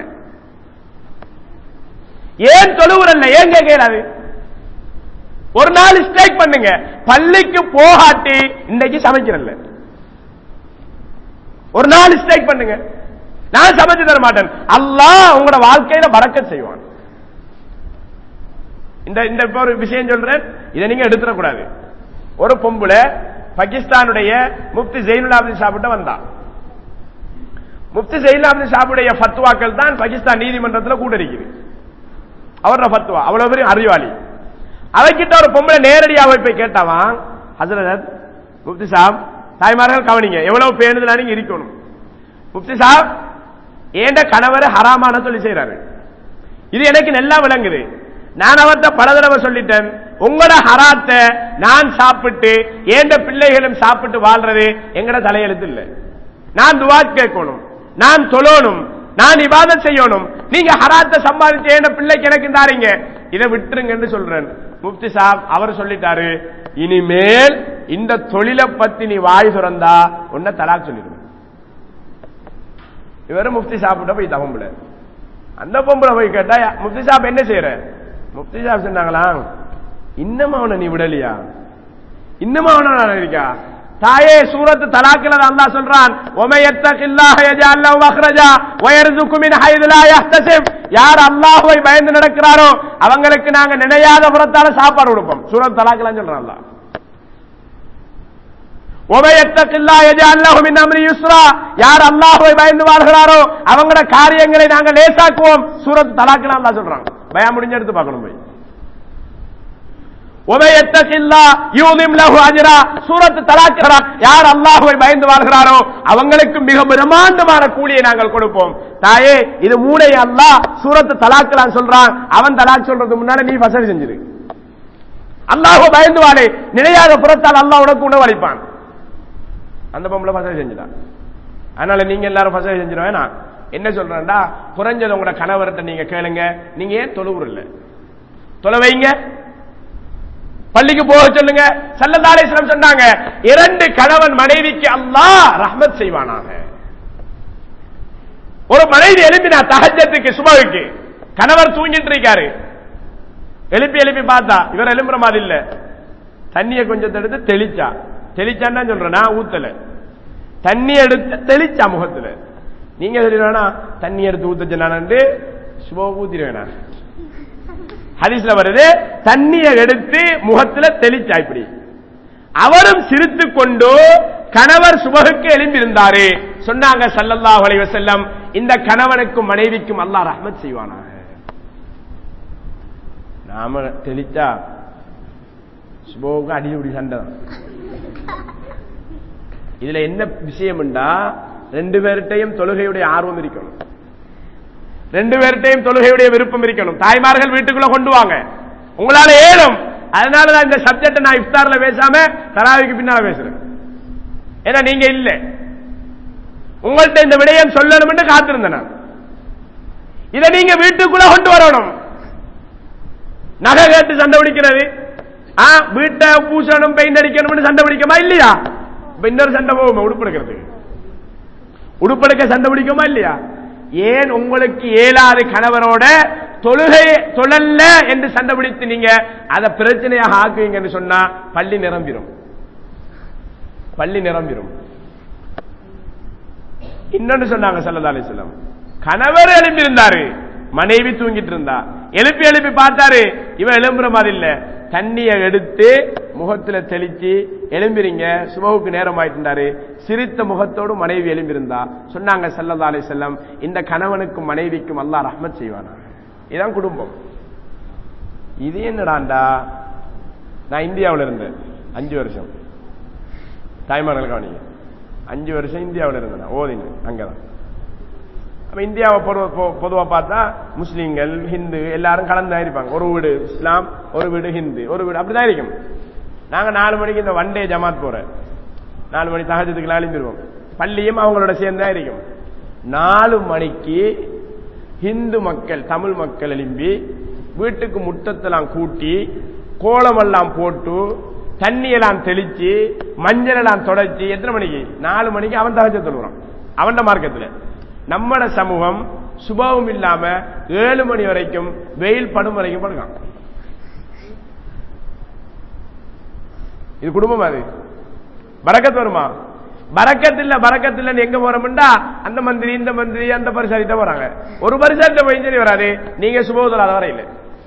ஏன் தொழுவுறல்ல ஏன் கேட்க இயலாது ஒரு நாள் ஸ்ட்ரைக் பண்ணுங்க பள்ளிக்கு போகாட்டி இன்னைக்கு சமைக்கிறல்ல ஒரு நாள் ஸ்ட்ரைக் பண்ணுங்க நான் சமைச்சு தர மாட்டேன் அல்லாஹ் உங்களோட வாழ்க்கையில பறக்க செய்வான் இந்த இந்த இப்ப ஒரு விஷயம் சொல்றேன் இதை நீங்க எடுத்துடக்கூடாது ஒரு பொம்புல பாகிஸ்தானுடைய முப்தி ஜெயினுலாபின் சாப்பிட்ட வந்தா முப்தி ஜெயினுலாபின் சாப்பிடைய ஃபத்வாக்கள் தான் பாகிஸ்தான் நீதிமன்றத்தில் கூட இருக்குது அவரோட ஃபத்வா அவ்வளவு பெரிய அறிவாளி அவகிட்ட ஒரு பொம்பளை நேரடியாக போய் கேட்டாவான் ஹசரத் முப்தி சாப் தாய்மார்கள் கவனிங்க எவ்வளவு பேணுதலா நீங்க இருக்கணும் முப்தி சாப் ஏண்ட கணவர் ஹராமான சொல்லி செய்யறாரு இது எனக்கு நல்லா விளங்குது நான் அவர்கிட்ட பல தடவை சொல்லிட்டேன் உங்களோட ஹராத்தை நான் சாப்பிட்டு ஏண்ட பிள்ளைகளும் சாப்பிட்டு வாழ்றது எங்கட தலையெழுத்து இல்ல நான் துவா கேட்கணும் நான் தொழணும் நான் இபாதத் செய்யணும் நீங்க ஹராத்தை சம்பாதிச்சு ஏண்ட பிள்ளைக்கு எனக்கு தாரீங்க இதை விட்டுருங்கன்னு சொல்றேன் முப்தி சாப் அவர் சொல்லிட்டாரு இனிமேல் இந்த தொழிலை பத்தி நீ வாய் சுரந்தா உன்னை தலாக் சொல்லிடுவேன் இவரும் முப்தி சாப்பிட்ட போய் தகம்புல அந்த பொம்பளை போய் கேட்டா முப்தி சாப் என்ன செய்யற முப்தி சாப் சொன்னாங்களா இன்னும் அவனை நீ விடலையா இன்னும் அவனை இருக்கா தாயே சூரத்து தலாக்கில அல்லாஹ் சொல்றான் ஒமையத்தகில்லாஹ யஜஅல் லஹு மக்ரஜா வயர்சுகு மின் ஹைது லா யஹ்தசிப் யார் அல்லாஹ்வை பயந்து நடக்கிறாரோ அவங்களுக்கு நாங்க நினையாத புறத்தால சாப்பாடு கொடுப்போம் சூரத் தலாக்கில சொல்றான் அல்லாஹ் ஒமையத்தகில்லா யஜஅல் லஹு மின் அம்ரி யுஸ்ரா யார் அல்லாஹ்வை பயந்து வாழ்கிறாரோ அவங்களோட காரியங்களை நாங்க லேசாக்குவோம் சூரத் தலாக்கில அல்லாஹ் சொல்றான் பயம் முடிஞ்ச எடுத்து பார்க்கணும் போய் யார் அல்லாஹுவை பயந்து வாழ்கிறாரோ அவங்களுக்கு மிக பிரமாண்டமான கூலியை நாங்கள் கொடுப்போம் தாயே இது மூளை அல்லாஹ் சூரத்து தலாக்கலாம் சொல்றான் அவன் தலாக் சொல்றதுக்கு முன்னால நீ வசதி செஞ்சிரு அல்லாஹோ பயந்து வாழே நினையாத புறத்தால் அல்லாஹ் உனக்கு உணவளிப்பான் அந்த பொம்பளை வசதி செஞ்சுட்டான் அதனால நீங்க எல்லாரும் வசதி செஞ்சிடும் வேணாம் என்ன சொல்றேன்டா குறைஞ்சது உங்களோட கணவர்கிட்ட நீங்க கேளுங்க நீங்க ஏன் தொழுவுற இல்ல தொலை வைங்க பள்ளிக்கு போக சொல்லுங்க சல்லதாலேஸ்வரம் சொன்னாங்க இரண்டு கணவன் மனைவிக்கு அல்லாஹ் ரஹ்மத் செய்வானாக ஒரு மனைவி எழுப்பினா தகஜத்துக்கு சுபகுக்கு கணவர் தூங்கிட்டு இருக்காரு எழுப்பி எழுப்பி பார்த்தா இவர் எழும்புற மாதிரி இல்ல தண்ணிய கொஞ்சம் எடுத்து தெளிச்சா தெளிச்சான்னு சொல்றேன் நான் ஊத்தல தண்ணி எடுத்து தெளிச்சா முகத்துல நீங்க சொல்லிடுவேனா தண்ணி எடுத்து ஊத்த சொன்னானு சுப ஊத்திடுவேனா ஹதீஸ்ல வருது தண்ணியை எடுத்து முகத்துல தெளிச்சா இப்படி அவரும் சிரித்து கொண்டு கணவர் சுபகுக்கு எழுந்திருந்தாரு சொன்னாங்க சல்லல்லாஹு அலைஹி வஸல்லம் இந்த கணவனுக்கும் மனைவிக்கும் அல்லாஹ் ரஹ்மத் செய்வானாக நாம தெளிச்சா சுபோவுக்கு அடியுடி சண்டை தான் இதுல என்ன விஷயம்டா ரெண்டு பேர்கிட்டையும் தொழுகையுடைய ஆர்வம் இருக்கணும் ரெண்டு பேர்கிட்டையும் தொழுகையுடைய விருப்பம் இருக்கணும் தாய்மார்கள் வீட்டுக்குள்ள கொண்டு வாங்க உங்களால ஏழும் அதனாலதான் இந்த சப்ஜெக்ட் நான் இஃப்தார்ல பேசாம தராவிக்கு பின்னால பேசுறேன் ஏன்னா நீங்க இல்ல உங்கள்ட்ட இந்த விடயம் சொல்லணும்னு காத்திருந்தேன் நான் இதை நீங்க வீட்டுக்குள்ள கொண்டு வரணும் நகை கேட்டு சண்டை பிடிக்கிறது ஆ வீட்டை பூசணும் பெயிண்ட் அடிக்கணும்னு சண்டை பிடிக்குமா இல்லையா இப்ப இன்னொரு சண்டை போகுமா உடுப்படுக்கிறதுக்கு உடுப்படுக்க சண்டை பிடிக்குமா இல்லையா ஏன் உங்களுக்கு ஏழாவது கணவனோட தொழுகை தொழல்ல என்று சண்டை பிடித்து நீங்க அதை பிரச்சனையாக ஆக்குவீங்கன்னு சொன்னா பள்ளி நிரம்பிடும் பள்ளி நிரம்பிடும் இன்னொன்னு சொன்னாங்க சல்லா அலிஸ்லாம் கணவர் எழுப்பி இருந்தாரு மனைவி தூங்கிட்டு இருந்தா எழுப்பி எழுப்பி பார்த்தாரு இவன் எழும்புற மாதிரி இல்ல தண்ணிய எடுத்து முகத்துல தெளிச்சு எழும்பிறீங்க சுபவுக்கு நேரம் ஆயிட்டுண்டாரு சிரித்த முகத்தோடு மனைவி எழும்பியிருந்தா சொன்னாங்க சல்லல்லா அலி செல்லம் இந்த கணவனுக்கும் மனைவிக்கும் அல்லாஹ் ரஹ்மத் செய்வானா இதான் குடும்பம் இது என்னடாண்டா நான் இந்தியாவில் இருந்தேன் அஞ்சு வருஷம் தாய்மார்கள் கவனிங்க அஞ்சு வருஷம் இந்தியாவில் இருந்தேன் ஓதினேன் அங்கதான் நம்ம இந்தியாவை பொது- பொ- பொதுவா பார்த்தா முஸ்லீம்கள் ஹிந்து எல்லாரும் கலந்து தான் இருப்பாங்க ஒரு வீடு இஸ்லாம் ஒரு வீடு ஹிந்து ஒரு வீடு அப்படிதான் இருக்கும் நாங்க நாலு மணிக்கு இந்த ஒன் டே ஜமாத் போறேன் நாலு மணி தகஜத்துக்கு எழுந்திருவோம் பள்ளியும் அவங்களோட சேர்ந்து தான் இருக்கும் நாலு மணிக்கு ஹிந்து மக்கள் தமிழ் மக்கள் எழும்பி வீட்டுக்கு முற்றத்தெல்லாம் கூட்டி கோலமெல்லாம் போட்டு தண்ணியெல்லாம் தெளிச்சு மஞ்சள் எல்லாம் தொடச்சி எத்தனை மணிக்கு நாலு மணிக்கு அவன் தகஜ தொழுகிறான் அவன் மார்க்கத்துல நம்மட சமூகம் சுபவும் இல்லாம ஏழு மணி வரைக்கும் வெயில் படும் வரைக்கும் படுக்கான் இது குடும்பம் அது பரக்கத் வருமா பரக்கத் இல்ல பரக்கத் இல்லன்னு எங்க போறோம்டா அந்த மந்திரி இந்த மந்திரி அந்த பரிசாரிட்ட போறாங்க ஒரு பரிசாரிட்ட போய் சரி வராது நீங்க சுபவு தொழாத வரையில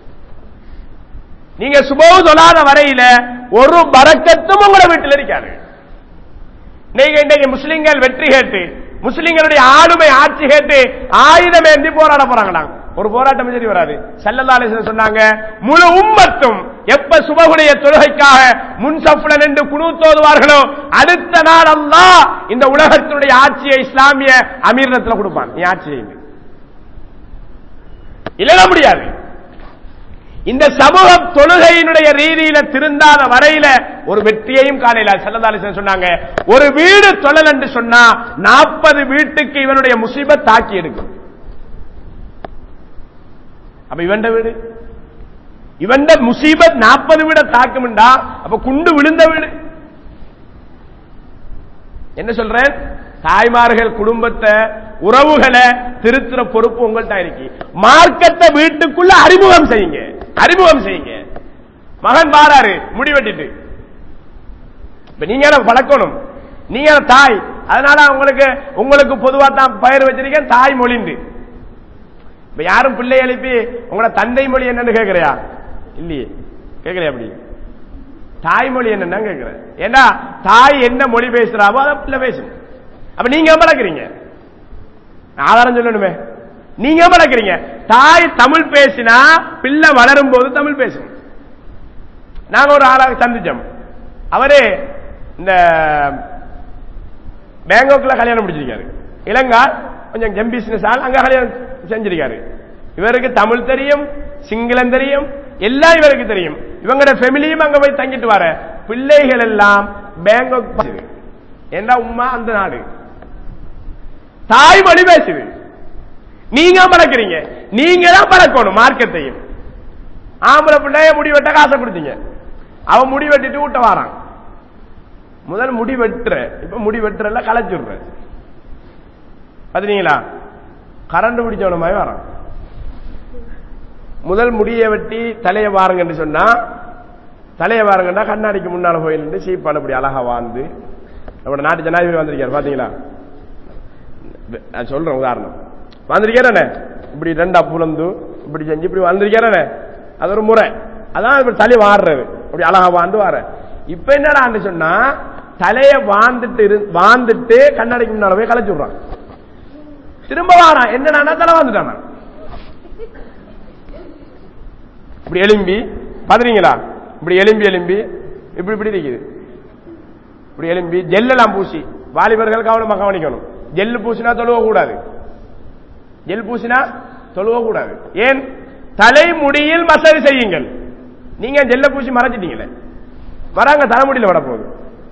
நீங்க சுபவு தொழாத வரையில ஒரு பரக்கத்தும் உங்களோட வீட்டில் இருக்காது நீங்க இன்னைக்கு முஸ்லிம்கள் வெற்றி கேட்டு முஸ்லிம்களுடைய ஆளுமை ஆட்சி கேட்டு ஆயுதம் ஏந்தி போராட போறாங்கடா ஒரு போராட்டம் சரி வராது சல்லல்லாஹு சொன்னாங்க முழு உம்மத்தும் எப்ப சுபகுடைய தொழுகைக்காக முன்சப்புல நின்று குழு தோதுவார்களோ அடுத்த நாள் அல்லாஹ் இந்த உலகத்தினுடைய ஆட்சியை இஸ்லாமிய அமீரத்துல கொடுப்பான் நீ ஆட்சி செய்யுங்க இல்லைன்னா முடியாது இந்த சமூகம் தொழுகையினுடைய ரீதியில திருந்தாத வரையில ஒரு வெற்றியையும் காலையில செல்லதாலி சொன்னாங்க ஒரு வீடு தொழல் என்று சொன்னா நாற்பது வீட்டுக்கு இவனுடைய முசீபத் தாக்கி எடுக்கும் அப்ப இவண்ட வீடு இவண்ட முசீபத் நாற்பது வீட தாக்கும்டா அப்ப குண்டு விழுந்த வீடு என்ன சொல்றேன் தாய்மார்கள் குடும்பத்தை உறவுகளை திருத்துற பொறுப்பு உங்கள்ட்ட இருக்கு மார்க்கத்தை வீட்டுக்குள்ள அறிமுகம் செய்யுங்க அறிமுகம் செய்யுங்க மகன் பாராரு முடி வெட்டிட்டு இப்ப நீங்க அதை பழக்கணும் நீங்க அதை தாய் அதனால உங்களுக்கு உங்களுக்கு பொதுவா தான் பெயர் வச்சிருக்கேன் தாய் மொழிந்து இப்ப யாரும் பிள்ளை எழுப்பி உங்களோட தந்தை மொழி என்னன்னு கேக்குறியா இல்லையே கேக்குறியா அப்படி தாய்மொழி என்னன்னு கேக்குறேன் ஏன்னா தாய் என்ன மொழி பேசுறாவோ அதை பிள்ளை பேசும் அப்ப நீங்க பழக்கிறீங்க ஆதாரம் சொல்லணுமே நீங்க பழக்கிறீங்க தாய் தமிழ் பேசினா பிள்ளை வளரும் போது தமிழ் பேசும் நாங்க ஒரு ஆளாக சந்திச்சோம் அவரு இந்த பேங்காக்ல கல்யாணம் முடிச்சிருக்காரு இலங்கா கொஞ்சம் ஜெம் பிசினஸ் ஆள் அங்க கல்யாணம் செஞ்சிருக்காரு இவருக்கு தமிழ் தெரியும் சிங்களம் தெரியும் எல்லாம் இவருக்கு தெரியும் இவங்களோட ஃபெமிலியும் அங்க போய் தங்கிட்டு வர பிள்ளைகள் எல்லாம் பேங்காக் பேசுது. ஏண்டா உமா அந்த நாடு தாய்மொழி பேசுது நீங்க பழக்கிறீங்க நீங்க தான் பழக்கணும் மார்க்கத்தையும் ஆம்பளை பிள்ளைய முடி வெட்ட காசை கொடுத்தீங்க அவன் முடி வெட்டிட்டு விட்ட வாரான் முதல் முடி வெட்டுற இப்ப முடி வெட்டுறல களைச்சுடுற பாத்தீங்களா கரண்ட் பிடிச்சவன மாதிரி வரான் முதல் முடியை வெட்டி தலையை வாருங்கன்னு சொன்னா தலையை வாருங்கன்னா கண்ணாடிக்கு முன்னால போய் நின்று சீப்பான இப்படி அழகா வாழ்ந்து நம்ம நாட்டு ஜனாதிபதி வந்திருக்காரு பாத்தீங்களா நான் சொல்றேன் உதாரணம் வந்திருக்கிறேனே இப்படி ரெண்டா புலந்து இப்படி செஞ்சு இப்படி வந்திருக்கிறேனே அது ஒரு முறை அதான் இப்படி தலை வாடுறது இப்படி அழகா வாழ்ந்து வார இப்ப என்னடான்னு சொன்னா தலைய வாழ்ந்துட்டு இரு- வாழ்ந்துட்டு கண்ணாடிக்கு முன்னால போய் கலைச்சு விடுறான் திரும்ப வாரான் என்னடா தலை வந்துட்டான் இப்படி எலும்பி பாத்துறீங்களா இப்படி எலும்பி எலும்பி இப்படி இப்படி இருக்குது இப்படி எலும்பி ஜெல்லெல்லாம் பூசி வாலிபர்கள் கவனமாக கவனிக்கணும் ஜெல்லு பூசினா தொழுவ கூடாது ஜெல் பூசினா தொழுவ கூடாது ஏன் தலைமுடியில் மசாஜ் செய்யுங்கள் நீங்க ஜெல்ல பூசி மறைச்சிட்டீங்களே வராங்க தலைமுடியில விட போகுது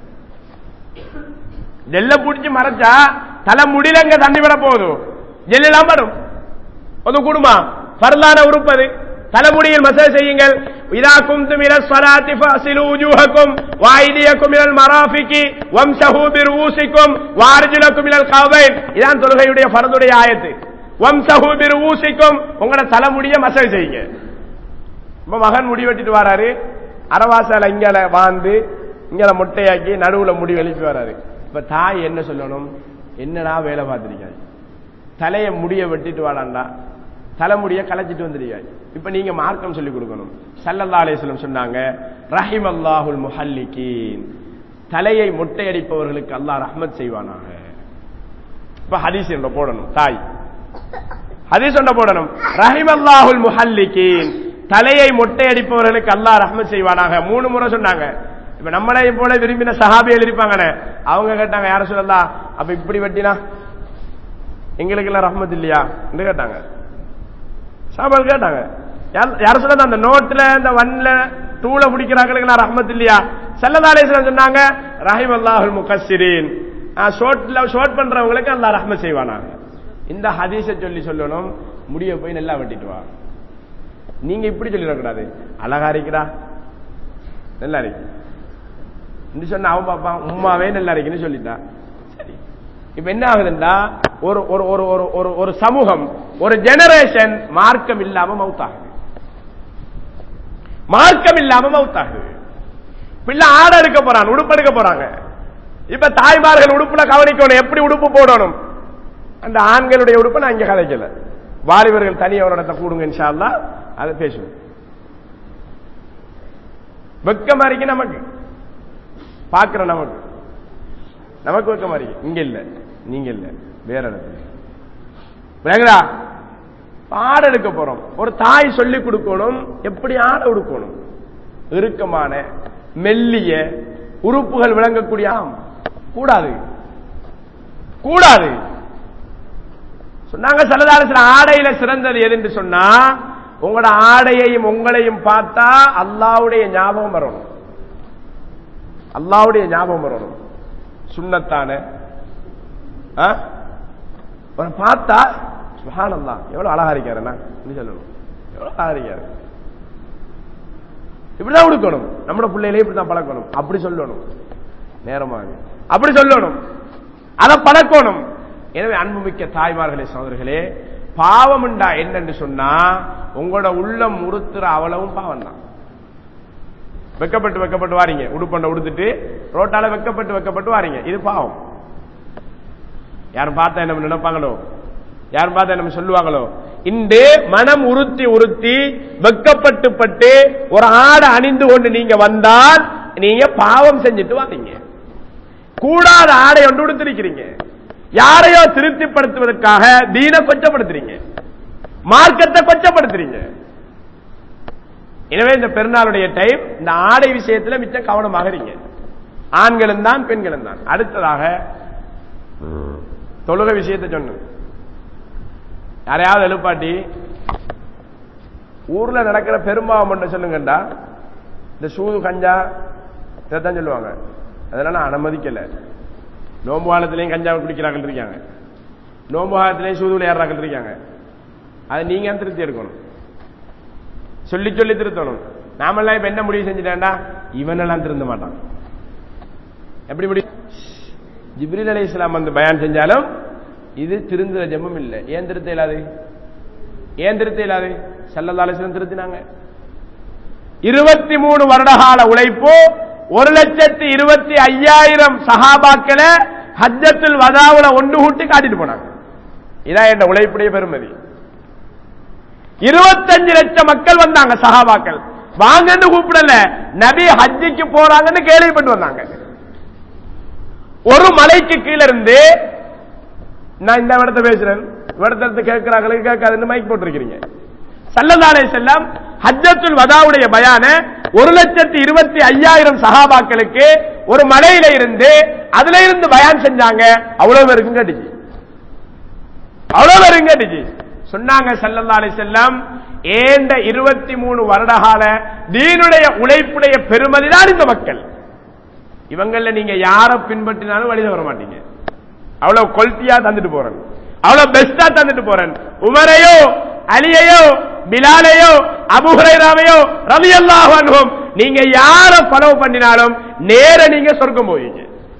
ஜெல்ல பிடிச்சி மறைச்சா தலைமுடியில அங்க தண்ணி விட போகுது ஜெல்லாம் படும் அது கூடுமா பரலான உறுப்பது தலைமுடியில் மசாஜ் செய்யுங்கள் இதா குந்தும் இல ஸலாத்தி ஃபஸிலு வஜூஹக்கும் வாய்தியக்கும் இலல் மராஃபிகி வம்சஹு பிருஊசிக்கும் வார்ஜுலக்கும் இலல் கவைன் இதான் தொழுகையுடைய ஃபர்துடைய ஆயத்து வம்சஹு பிருஊசிக்கும் உங்களோட தலைமுடிய மசாஜ் செய்யுங்க இப்ப மகன் முடி வெட்டிட்டு வராரு அரவாசால இங்கால வாழ்ந்து இங்கால முட்டையாக்கி நடுவுல முடி எழுப்பி வராரு இப்ப தாய் என்ன சொல்லணும் என்னடா வேலை பார்த்திருக்காரு தலைய முடிய வெட்டிட்டு வாடாண்டா தலைமுடிய கலைச்சிட்டு வந்திருக்காரு இப்ப நீங்க மார்க்கம் சொல்லி கொடுக்கணும் சல்லல்லா அலைஹிஸ்ஸலாம் சொன்னாங்க ரஹிம் அல்லாஹுல் முஹல்லிகீன் தலையை மொட்டையடிப்பவர்களுக்கு அல்லாஹ் ரஹ்மத் செய்வானாக இப்ப ஹதீஸ் என்ற போடணும் தாய் ஹதீஸ் என்ற போடணும் ரஹிம் அல்லாஹுல் முஹல்லிகீன் தலையை மொட்டையடிப்பவர்களுக்கு அல்லாஹ் ரஹ்மத் செய்வானாக மூணு முறை சொன்னாங்க இப்ப நம்மளை போல விரும்பின சஹாபிகள் இருப்பாங்கன்னு அவங்க கேட்டாங்க யார சொல்லலாம் அப்ப இப்படி வெட்டினா எங்களுக்கு எல்லாம் ரஹ்மத் இல்லையா என்று கேட்டாங்க சாபால் கேட்டாங்க யார் யார் சொன்னது அந்த நோட்ல இந்த வன்ல தூளை பிடிக்கிறாங்களுக்கு எல்லாம் ரஹ்மத் இல்லையா செல்லதாலேஸ்வரன் சொன்னாங்க ரஹிம் அல்லாஹுல் முகஸ்ஸிரீன் ஷோட்ல ஷோட் பண்றவங்களுக்கு அல்லாஹ் ரஹ்மத் செய்வானாங்க இந்த ஹதீஸை சொல்லி சொல்லணும் முடிய போய் நல்லா வெட்டிட்டு வா நீங்க இப்படி சொல்லிடக்கூடாது அழகா இருக்கிறா நல்லா இருக்கு இப்படி சொன்ன அவன் பாப்பான் உம்மாவே நல்லா இருக்குன்னு சொல்லிட்டா சரி இப்ப என்ன ஆகுதுன்னா ஒரு ஒரு ஒரு ஒரு ஒரு ஒரு சமூகம் ஒரு ஜெனரேஷன் மார்க்கம் இல்லாம மவுத்தாகுது மார்க்கம் இல்லாம மவுத்தாகுது பிள்ளை ஆடை எடுக்க போறான் உடுப்பு எடுக்க போறாங்க இப்ப தாய்மார்கள் உடுப்புல கவனிக்கணும் எப்படி உடுப்பு போடணும் அந்த ஆண்களுடைய உடுப்பை நான் இங்க கதைக்கல வாலிபர்கள் தனியாக ஒரு இடத்தை கூடுங்க இன்ஷா அல்லாஹ் அதை பேசுவோம் வெக்கமா இருக்கு நமக்கு பாக்குற நமக்கு நமக்கு வெக்கமா இருக்கு இங்க இல்ல நீங்க இல்ல வேற இடத்துல விளங்குதா ஆடை எடுக்க போறோம் ஒரு தாய் சொல்லி கொடுக்கணும் எப்படி ஆடை உடுக்கணும் இறுக்கமான மெல்லிய உறுப்புகள் விளங்கக்கூடிய ஆம். கூடாது கூடாது சொன்னாங்க சில ஆடையில சிறந்தது எதுன்னு சொன்னா உங்களோட ஆடையையும் உங்களையும் பார்த்தா அல்லாவுடைய ஞாபகம் வரணும் அல்லாவுடைய ஞாபகம் வரணும் சுண்ணத்தான ஆ? அவரை பார்த்தா சுஹானல்லா எவ்வளவு அழகா இருக்காருன்னா இப்படி சொல்லணும் எவ்வளவு அழகா இருக்காரு இப்படிதான் கொடுக்கணும் நம்ம பிள்ளைகளே இப்படிதான் பழக்கணும் அப்படி சொல்லணும் நேரமாக அப்படி சொல்லணும் அதை பழக்கணும் எனவே அன்புமிக்க தாய்மார்களே சகோதரர்களே பாவம் உண்டா என்னன்னு சொன்னா உங்களோட உள்ளம் உறுத்துற அவ்வளவும் பாவம் தான் வெக்கப்பட்டு வெக்கப்பட்டு வாரீங்க உடுப்பண்ட உடுத்துட்டு ரோட்டால வெக்கப்பட்டு வெக்கப்பட்டு வாரீங்க இது பாவம் யாரும் பார்த்தா என்ன நினைப்பாங்களோ யாரும் பார்த்தா என்ன சொல்லுவாங்களோ இன்று மனம் உறுத்தி உறுத்தி வெக்கப்பட்டு பட்டு ஒரு ஆடை அணிந்து கொண்டு நீங்க வந்தால் நீங்க பாவம் செஞ்சுட்டு வாரீங்க கூடாத ஆடை ஒன்று உடுத்திருக்கிறீங்க யாரையோ திருப்திப்படுத்துவதற்காக தீன கொச்சப்படுத்துறீங்க மார்க்கத்தை கொச்சப்படுத்துறீங்க எனவே இந்த பெருநாளுடைய டைம் இந்த ஆடை விஷயத்துல மிச்சம் கவனமாக இருங்க ஆண்களும் தான் பெண்களும் தான் அடுத்ததாக தொழுகை விஷயத்தை சொன்ன யாரையாவது எழுப்பாட்டி ஊர்ல நடக்கிற பெரும்பாவம் ஒன்று சொல்லுங்கண்டா இந்த சூது கஞ்சா இதைத்தான் சொல்லுவாங்க அதெல்லாம் நான் அனுமதிக்கல நோம்பு காலத்திலையும் கஞ்சா குடிக்கிறார்கள் இருக்காங்க நோம்பு காலத்திலையும் சூது விளையாடுறார்கள் இருக்காங்க அதை நீங்க திருத்தி எடுக்கணும் சொல்லி சொல்லி திருத்தணும் நாமெல்லாம் இப்ப என்ன முடிவு செஞ்சுட்டேன்டா இவனெல்லாம் திருந்த மாட்டான் எப்படி முடியும் ஜிப்ரில் அலி இஸ்லாம் வந்து பயான் செஞ்சாலும் இது திருந்துற ஜெம்மம் இல்லை ஏன் திருத்த இல்லாது ஏன் திருத்த இல்லாது சல்லல்லா அலிஸ்லாம் திருத்தினாங்க இருபத்தி மூணு வருடகால உழைப்பு ஒரு லட்சத்தி இருபத்தி ஐயாயிரம் சஹாபாக்களை ஹஜ்ஜத்துல் வதாவுல ஒன்று கூட்டி காட்டிட்டு போனாங்க இதான் என்ன உழைப்புடைய பெருமதி இருபத்தஞ்சு லட்சம் மக்கள் வந்தாங்க சஹாபாக்கள் வாங்கன்னு கூப்பிடல நபி ஹஜ்ஜிக்கு போறாங்கன்னு கேள்விப்பட்டு வந்தாங்க ஒரு மலைக்கு கீழே இருந்து நான் இந்த இடத்த பேசுறேன் இடத்த கேட்கிறாங்களுக்கு கேட்காதுன்னு மைக் போட்டிருக்கிறீங்க சல்லல்லாலே செல்லம் ஹஜ்ஜத்துல் வதாவுடைய பயான ஒரு லட்சத்தி இருபத்தி ஐயாயிரம் சகாபாக்களுக்கு ஒரு மலையில இருந்து அதுல இருந்து பயான் செஞ்சாங்க அவ்வளவு பேருக்கும் கேட்டுச்சு அவ்வளவு பேரும் கேட்டுச்சு சொன்னாங்க சல்லல்லா அலி செல்லம் ஏண்ட இருபத்தி மூணு வருடகால தீனுடைய உழைப்புடைய பெருமதிதான் இந்த மக்கள் இவங்கள நீங்க யார பின்பற்றினாலும் வழித வர மாட்டீங்க அவ்வளவு கொல்ட்டியா தந்துட்டு போறேன் அவ்வளவு பெஸ்டா தந்துட்டு போறேன் உமரையோ அலியையோ பிலாலையோ அபுஹரைராவையோ ரவி அல்லாஹ் நீங்க யார ஃபாலோ பண்ணினாலும் நேர நீங்க சொர்க்கம் போவீங்க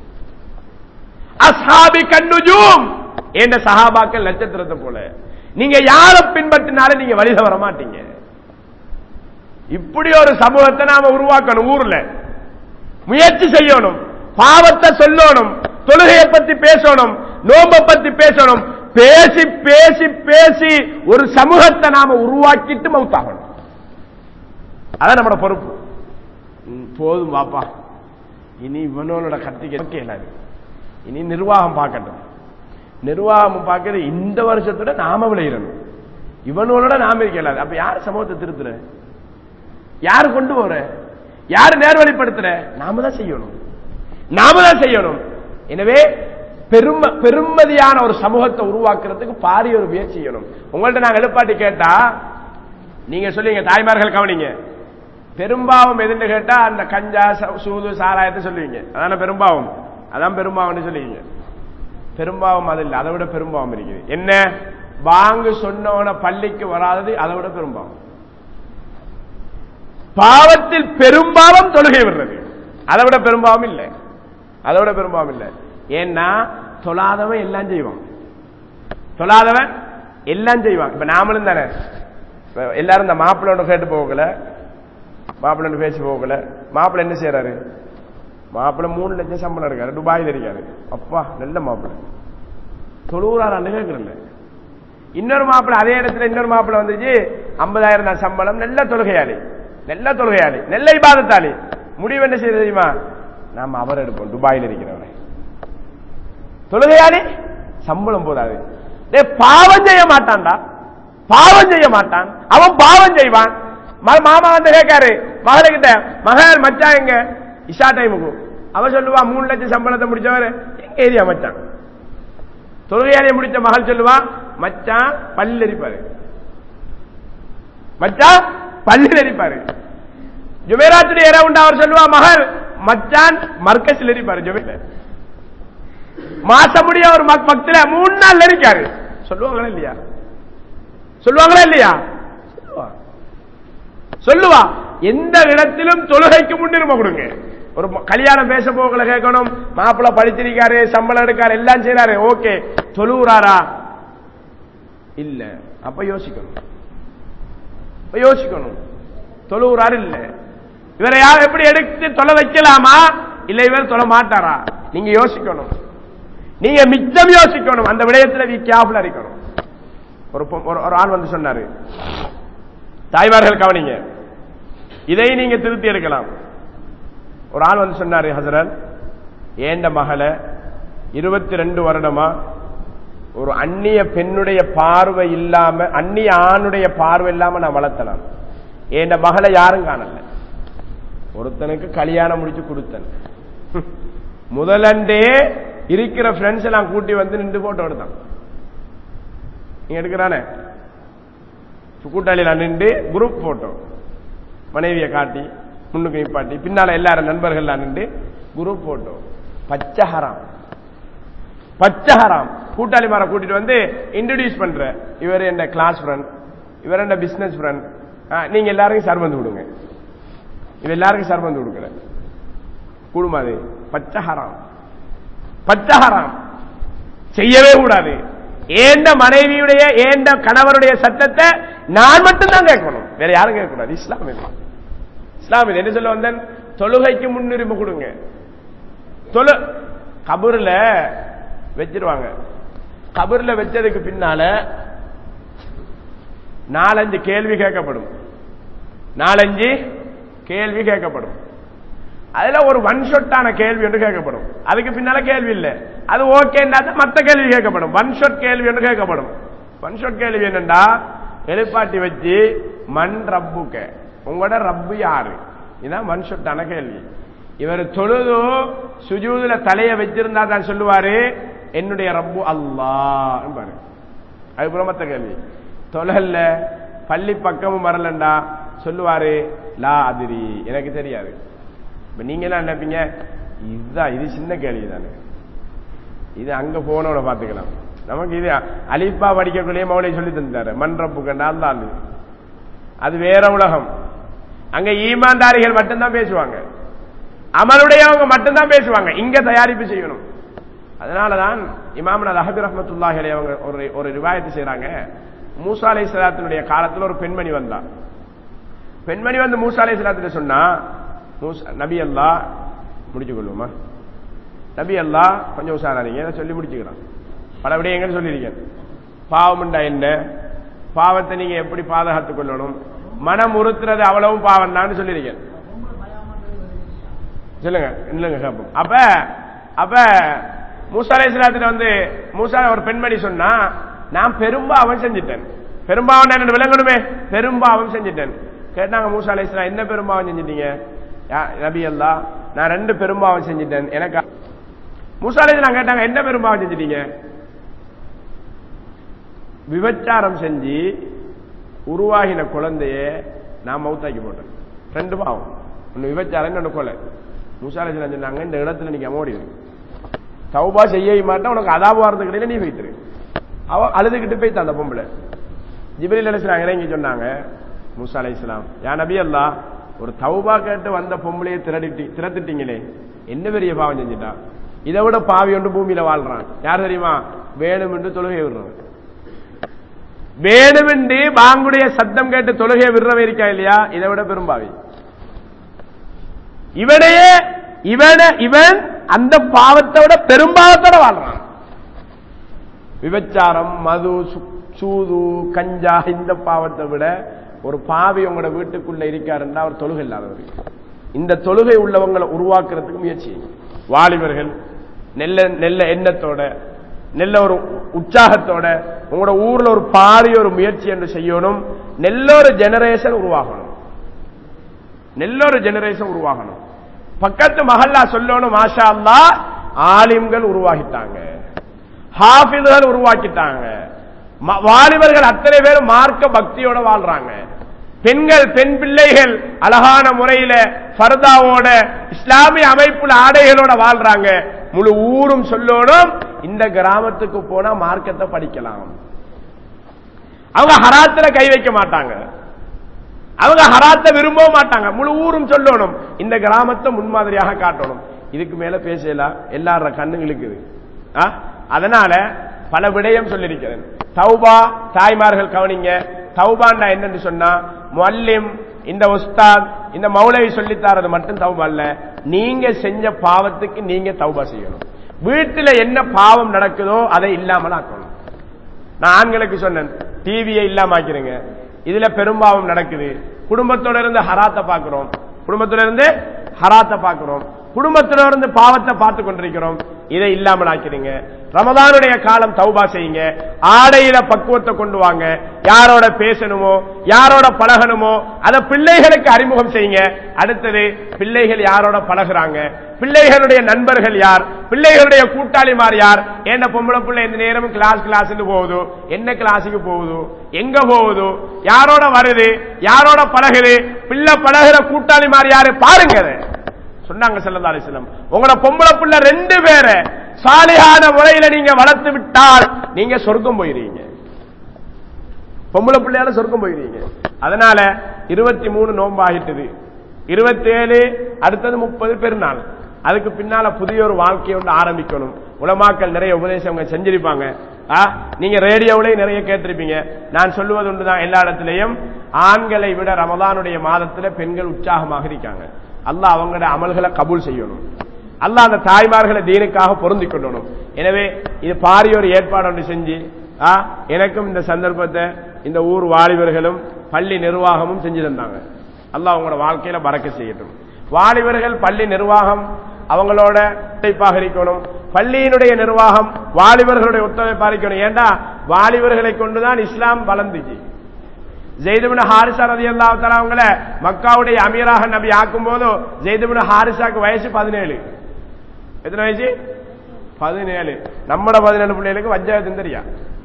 அஸ்ஹாபி கண்ணுஜூம் என்ற சஹாபாக்கள் நட்சத்திரத்தை போல நீங்க யார பின்பற்றினாலும் நீங்க வழித வர மாட்டீங்க இப்படி ஒரு சமூகத்தை நாம உருவாக்கணும் ஊர்ல முயற்சி செய்யணும் பாவத்தை சொல்லணும் தொழுகையை பத்தி பேசணும் நோம்ப பத்தி பேசணும் பேசி பேசி பேசி ஒரு சமூகத்தை நாம உருவாக்கிட்டு மவுத்தாகணும் அதான் நம்மளோட பொறுப்பு ம், போதும் பாப்பா இனி இவனோட கத்திக்க கேளாது இனி நிர்வாகம் பார்க்கட்டும் நிர்வாகம் பார்க்கறது இந்த வருஷத்தோட நாம விளையிடணும் இவனோட நாம இருக்கலாது அப்ப யார் சமூகத்தை திருத்துற யாரு கொண்டு போற யாரு நேர்வழிப்படுத்துற நாம தான் செய்யணும் நாம தான் செய்யணும் எனவே பெரும பெருமதியான ஒரு சமூகத்தை உருவாக்குறதுக்கு பாரிய ஒரு முயற்சி செய்யணும் உங்கள்ட்ட நாங்க எழுப்பாட்டி கேட்டா நீங்க சொல்லுவீங்க தாய்மார்கள் கவனிங்க பெரும்பாவம் எதுன்னு கேட்டா அந்த கஞ்சா ச- சூது சாராயத்தை சொல்லுவீங்க அதான பெரும்பாவம் அதான் பெரும்பாவம்னு சொல்லுவீங்க பெரும்பாவம் அது இல்லை அதை விட பெரும்பாவம் இருக்குது என்ன வாங்கு சொன்னவன பள்ளிக்கு வராதது அதை விட பெரும்பாவம் பாவத்தில் பெரும்பாவம் தொழுகை விடுறது அதை விட பெரும்பாவம் இல்லை அதை விட பெரும்பாவம் இல்லை ஏன்னா தொழாதவன் எல்லாம் செய்வான் தொழாதவன் எல்லாம் செய்வான் இப்ப நாமளும் தானே இப்ப எல்லாரும் இந்த மாப்பிள்ளோட கேட்டு போகல மாப்பிள்ளை பேசி போகல மாப்பிள்ளை என்ன செய்யறாரு மாப்பிள்ளை மூணு லட்சம் சம்பளம் இருக்காரு துபாயில் இருக்காரு அப்பா நல்ல மாப்பிள்ளை தொழுவுறாரு கேட்கறல இன்னொரு மாப்பிள்ளை அதே இடத்துல இன்னொரு மாப்பிள்ளை வந்துச்சு ஐம்பதாயிரம் தான் சம்பளம் நல்ல தொழுகையாளி நல்ல தொழுகையாளி நல்ல இபாதத்தாளி முடிவு என்ன செய்ய தெரியுமா நாம அவர் எடுப்போம் துபாயில் இருக்கிறவரை தொழுகையாளி சம்பளம் போதாது டேய், பாவம் செய்ய மாட்டான்டா பாவம் செய்ய மாட்டான் அவன் பாவம் செய்வான் ம- மாமா வந்து கேட்காரு மகளிட்ட மகள் மச்சான் எங்க இஷா டைமுக்கு அவன் சொல்லுவா மூணு லட்சம் சம்பளத்தை முடிச்சவர் எங்க ஏரியா மச்சான் தொழுகையாளியை முடிச்ச மகள் சொல்லுவா மச்சான் பல்லில் எரிப்பாரு மச்சான் பல்லில் எரிப்பாரு ஜுமேராத்துடைய இரவுண்டா அவர் சொல்லுவா மகள் மச்சான் மர்க்கஸில் எரிப்பாரு ஜுமேல மாசம் முடிய ஒரு மக் பக்தில மூணு நாள் இருக்காரு சொல்லுவாங்களா இல்லையா சொல்லுவாங்களா இல்லையா சொல்லுவா சொல்லுவா எந்த இடத்திலும் தொழுகைக்கு முன்னுரிமை கொடுங்க ஒரு ம- கல்யாணம் பேச போகல கேட்கணும் மாப்பிள்ளை படிச்சிருக்காரு சம்பளம் எடுக்காரு எல்லாம் செய்யறாரு ஓகே தொழுவுறாரா இல்ல அப்ப யோசிக்கணும் அப்ப யோசிக்கணும் தொழுவுறாரு இல்ல இவரை யார் எப்படி எடுத்து தொலை வைக்கலாமா இல்ல இவர் தொலை மாட்டாரா நீங்க யோசிக்கணும் நீங்க மிச்சம் யோசிக்கணும் அந்த விடயத்துல வி கேர்ஃபுல்லா இருக்கணும் ஒரு பொ- ஒரு- ஒரு ஆள் வந்து சொன்னாரு தாய்மார்கள் கவனிங்க இதை நீங்க திருத்தி எடுக்கலாம் ஒரு ஆள் வந்து சொன்னாரு ஹசரத் ஏண்ட மகளை இருபத்தி ரெண்டு வருடமா ஒரு அந்நிய பெண்ணுடைய பார்வை இல்லாம அந்நிய ஆணுடைய பார்வை இல்லாம நான் வளர்த்தலாம் ஏண்ட மகளை யாரும் காணல ஒருத்தனுக்கு கல்யாணம் முடிச்சு கொடுத்தேன் முதலண்டே இருக்கிற ஃப்ரெண்ட்ஸ் எல்லாம் கூட்டி வந்து நின்று போட்டோ எடுத்தான் நீங்க எடுக்கிறானே கூட்டாளியில நின்று குரூப் போட்டோ மனைவியை காட்டி முன்னுக்கு நிப்பாட்டி பின்னால எல்லாரும் நண்பர்கள் நின்று குரூப் போட்டோ பச்சை ஹராம் பச்சை ஹராம் கூட்டாளி மாரை கூட்டிட்டு வந்து இன்ட்ரடியூஸ் பண்ற இவர் என்ன கிளாஸ் ஃப்ரெண்ட் இவர் என்ன பிசினஸ் ஃப்ரெண்ட் நீங்க எல்லாருக்கும் சர்வந்து விடுங்க இவ எல்லாருக்கும் சர்வந்து கொடுக்கல கூடுமா அது பச்சை ஹராம் பச்சை ஹராம் செய்யவே கூடாது ஏண்ட மனைவியுடைய ஏண்ட கணவருடைய சட்டத்தை நான் மட்டும்தான் கேட்கணும் வேற யாரும் கேட்கக்கூடாது இஸ்லாம் இது இஸ்லாம் இது என்ன சொல்ல வந்தேன் தொழுகைக்கு முன்னுரிமை கொடுங்க தொழு கபூர்ல வச்சிருவாங்க கபூர்ல வச்சதுக்கு பின்னால நாலஞ்சு கேள்வி கேட்கப்படும் நாலஞ்சு கேள்வி கேட்கப்படும் அதுல ஒரு ஒன் ஷொட்டான கேள்வி ஒன்று கேட்கப்படும் அதுக்கு பின்னால கேள்வி இல்ல அது ஓகேன்னா மத்த கேள்வி கேட்கப்படும் ஒன் ஷொட் கேள்வி ஒன்று கேட்கப்படும் ஒன் ஷொட் கேள்வி என்னண்டா எழுப்பாட்டி வச்சு மண் ரப்புக்க உங்களோட ரப்பு யாரு இதான் ஒன் ஷொட்டான கேள்வி இவர் தொழுது சுஜூதுல தலைய வச்சிருந்தா தான் சொல்லுவாரு என்னுடைய ரப்பு அல்லாஹ் பாரு அதுக்கப்புறம் மத்த கேள்வி தொழல்ல பள்ளி பக்கமும் வரலண்டா சொல்லுவாரு லா அதிரி எனக்கு தெரியாது இப்ப நீங்க எல்லாம் நினைப்பீங்க இதுதான் இது சின்ன கேள்வி தானே இது அங்க போனோட பாத்துக்கலாம் நமக்கு இது அலிப்பா படிக்கக்கூடிய மௌலை சொல்லி தந்தாரு மன்றப்பு கண்டால் தான் அது வேற உலகம் அங்க ஈமான்தாரிகள் மட்டும்தான் பேசுவாங்க அமலுடையவங்க மட்டும்தான் பேசுவாங்க இங்க தயாரிப்பு செய்யணும் அதனாலதான் இமாமன் அஹபி ரஹமத்துல்லாஹி அலைஹி அவங்க ஒரு ஒரு ரிவாயத்து செய்றாங்க மூசா அலை சலாத்தினுடைய காலத்துல ஒரு பெண்மணி வந்தா பெண்மணி வந்து மூசா அலை சலாத்துல சொன்னா மூசா நபி அல்லா முடிச்சு கொள்வோமா நபி அல்லா கொஞ்சம் உஷாராதீங்க இதை சொல்லி முடிச்சுக்கிறான் பல விடயங்கள் சொல்லியிருக்கேன் பாவம்ண்டா என்ன பாவத்தை நீங்க எப்படி பாதுகாத்துக் கொள்ளணும் மனம் உறுத்துறது அவ்வளவும் பாவம் தான் சொல்லியிருக்கேன் சொல்லுங்க இல்லைங்க கேப்போம் அப்ப அப்ப மூசா அலைஹிஸ்ஸலாத்துல வந்து மூசா ஒரு பெண்மணி சொன்னா நான் பெரும்பாவம் செஞ்சிட்டேன் பெரும்பாவம் என்ன விளங்கணுமே பெரும்பாவம் செஞ்சிட்டேன் கேட்டாங்க மூசா அலைஹிஸ்ஸலாம் என்ன பெரும்பாவம் செஞ்சிட்டீங்க யா- நபி அல்லா நான் ரெண்டு பெரும்பாவம் செஞ்சிட்டேன் எனக்கு மூசாலே நான் கேட்டாங்க என்ன பெரும்பாவம் செஞ்சிட்டீங்க விபச்சாரம் செஞ்சு உருவாகின குழந்தைய நான் மவுத்தாக்கி போட்டேன் ரெண்டு பாவம் ஒன்னு விபச்சாரம் இன்னொன்னு கொலை மூசாலே சொன்னாங்க இந்த இடத்துல நீங்க அமோடி தௌபா செய்ய மாட்டேன் உனக்கு அதாப வாரத்துக்கு இடையில நீ வைத்துரு அவ அழுதுகிட்டு போய்த்த அந்த பொம்பளை ஜிபிரில் அலிஸ்லாம் இறங்கி சொன்னாங்க மூசா அலை இஸ்லாம் யா நபி அல்லா ஒரு தௌபா கேட்டு வந்த பொம்பளையை திரடிட்டி திரட்டுட்டீங்களே என்ன பெரிய பாவம் செஞ்சுட்டா இதை விட பாவி ஒன்று பூமியில வாழ்றான் யார் தெரியுமா வேணுமென்று தொழுகை விடுறவன் வேணுமென்று பாங்குடைய சத்தம் கேட்டு தொழுகை விடுறவன் இருக்கா இல்லையா இதை விட பெரும்பாவி இவனையே இவன இவன் அந்த பாவத்தோட பெரும்பாவத்தோட வாழ்றான் விபச்சாரம் மது சு- சூது கஞ்சா இந்த பாவத்தை விட ஒரு பாவி உங்களோட வீட்டுக்குள்ள இருக்காருன்னா அவர் தொழுகை இல்லாதவர் இந்த தொழுகை உள்ளவங்களை உருவாக்குறதுக்கு முயற்சி செய்யுங்க. வாலிபர்கள் நெல்ல நெல்ல எண்ணத்தோட நெல்ல ஒரு உற்சாகத்தோட உங்களோட ஊர்ல ஒரு பாரிய ஒரு முயற்சி என்று செய்யணும் நெல்ல ஒரு ஜெனரேஷன் உருவாகணும் நெல்ல ஒரு ஜெனரேஷன் உருவாகணும் பக்கத்து மஹல்லா சொல்லணும் மாஷா அல்லாஹ் ஆலிம்கள் உருவாகிட்டாங்க ஹாஃபிதுகள் உருவாக்கிட்டாங்க ம- வாலிபர்கள் அத்தனை பேர் மார்க்க பக்தியோட வாழ்றாங்க பெண்கள் பெண் பிள்ளைகள் அழகான முறையில ஃபர்தாவோட இஸ்லாமிய அமைப்புல ஆடைகளோட வாழ்றாங்க முழு ஊரும் சொல்லணும் இந்த கிராமத்துக்கு போனா மார்க்கத்தை படிக்கலாம் அவங்க ஹராத்துல கை வைக்க மாட்டாங்க அவங்க ஹராத்தை விரும்பவும் மாட்டாங்க முழு ஊரும் சொல்லணும் இந்த கிராமத்தை முன்மாதிரியாக காட்டணும் இதுக்கு மேல பேசலாம் எல்லார கண்ணுங்களுக்கு இது. ஆ? அதனால பல விடயம் சொல்லியிருக்கிறேன் தௌபா தாய்மார்கள் கவனிங்க தௌபாண்டா என்னன்னு சொன்னா முல்லிம் இந்த உஸ்தாத் இந்த மௌலவி சொல்லித்தாரது மட்டும் தௌபா அல்ல நீங்க செஞ்ச பாவத்துக்கு நீங்க தௌபா செய்யணும் வீட்டுல என்ன பாவம் நடக்குதோ அதை இல்லாமல் ஆக்கணும் நான் ஆண்களுக்கு சொன்னேன் டிவியை இல்லாம ஆக்கிருங்க இதுல பெரும்பாவம் நடக்குது குடும்பத்தோட இருந்து ஹராத்தை பார்க்கிறோம் குடும்பத்தோட இருந்து ஹராத்தை பார்க்கிறோம் குடும்பத்தில இருந்து பாவத்தை பார்த்து கொண்டிருக்கிறோம் இதை இல்லாமல் ஆக்கிறீங்க ரமதானுடைய காலம் தௌபா செய்யுங்க ஆடையில பக்குவத்தை கொண்டு வாங்க யாரோட பேசணுமோ யாரோட பழகணுமோ அத பிள்ளைகளுக்கு அறிமுகம் செய்யுங்க அடுத்தது பிள்ளைகள் யாரோட பழகுறாங்க பிள்ளைகளுடைய நண்பர்கள் யார் பிள்ளைகளுடைய கூட்டாளிமார் யார் என்ன பொம்பளை பிள்ளை இந்த நேரம் கிளாஸ் கிளாஸ் போகுது என்ன கிளாஸுக்கு போகுது எங்க போகுது யாரோட வருது யாரோட பழகுது பிள்ளை பழகுற கூட்டாளிமார் யாரு பாருங்க அதை. சொன்னாங்க ஸல்லல்லாஹு அலைஹி வஸல்லம் உங்களோட பொம்பளை பிள்ளை ரெண்டு பேரை சாலியான முறையில நீங்க வளர்த்து விட்டால் நீங்க சொர்க்கம் போயிருவீங்க பொம்பளை பிள்ளையால சொர்க்கம் போயிருவீங்க அதனால இருபத்தி மூணு நோன்பு ஆகிட்டது இருபத்தி ஏழு அடுத்தது முப்பது பெருநாள் அதுக்கு பின்னால புதிய ஒரு வாழ்க்கையை ஒன்று ஆரம்பிக்கணும் உலமாக்கள் நிறைய உபதேசங்கள் செஞ்சிருப்பாங்க ஆ, நீங்க ரேடியோவிலையும் நிறைய கேட்டிருப்பீங்க நான் சொல்லுவது ஒன்றுதான் எல்லா இடத்திலையும் ஆண்களை விட ரமதானுடைய மாதத்துல பெண்கள் உற்சாகமாக இருக்காங்க அல்லாஹ் அவங்களோட அமல்களை கபூல் செய்யணும் அல்லாஹ் அந்த தாய்மார்களை தீனுக்காக பொருந்திக் கொள்ளணும் எனவே இது பாரிய ஒரு ஏற்பாடு ஒன்று செஞ்சு ஆ, எனக்கும் இந்த சந்தர்ப்பத்தை இந்த ஊர் வாலிபர்களும் பள்ளி நிர்வாகமும் செஞ்சு தந்தாங்க அல்லாஹ் அவங்களோட வாழ்க்கையில பறக்க செய்யட்டும் வாலிபர்கள் பள்ளி நிர்வாகம் அவங்களோட ஒத்துழைப்பாக இருக்கணும் பள்ளியினுடைய நிர்வாகம் வாலிபர்களுடைய ஒத்துழைப்பாக இருக்கணும் ஏண்டா வாலிபர்களை கொண்டுதான் இஸ்லாம் வளர்ந்துச்சு ஜெய்துபின் ஹாரிசா ரதி அல்லாஹால அவங்கள மக்காவுடைய அமீராக நபி ஆக்கும் போது ஜெய்துபின் ஹாரிசாக்கு வயசு பதினேழு எத்தனை வயசு பதினேழு நம்மட பதினேழு பிள்ளைகளுக்கு வஜ்ஜாயத்தின் தெரியா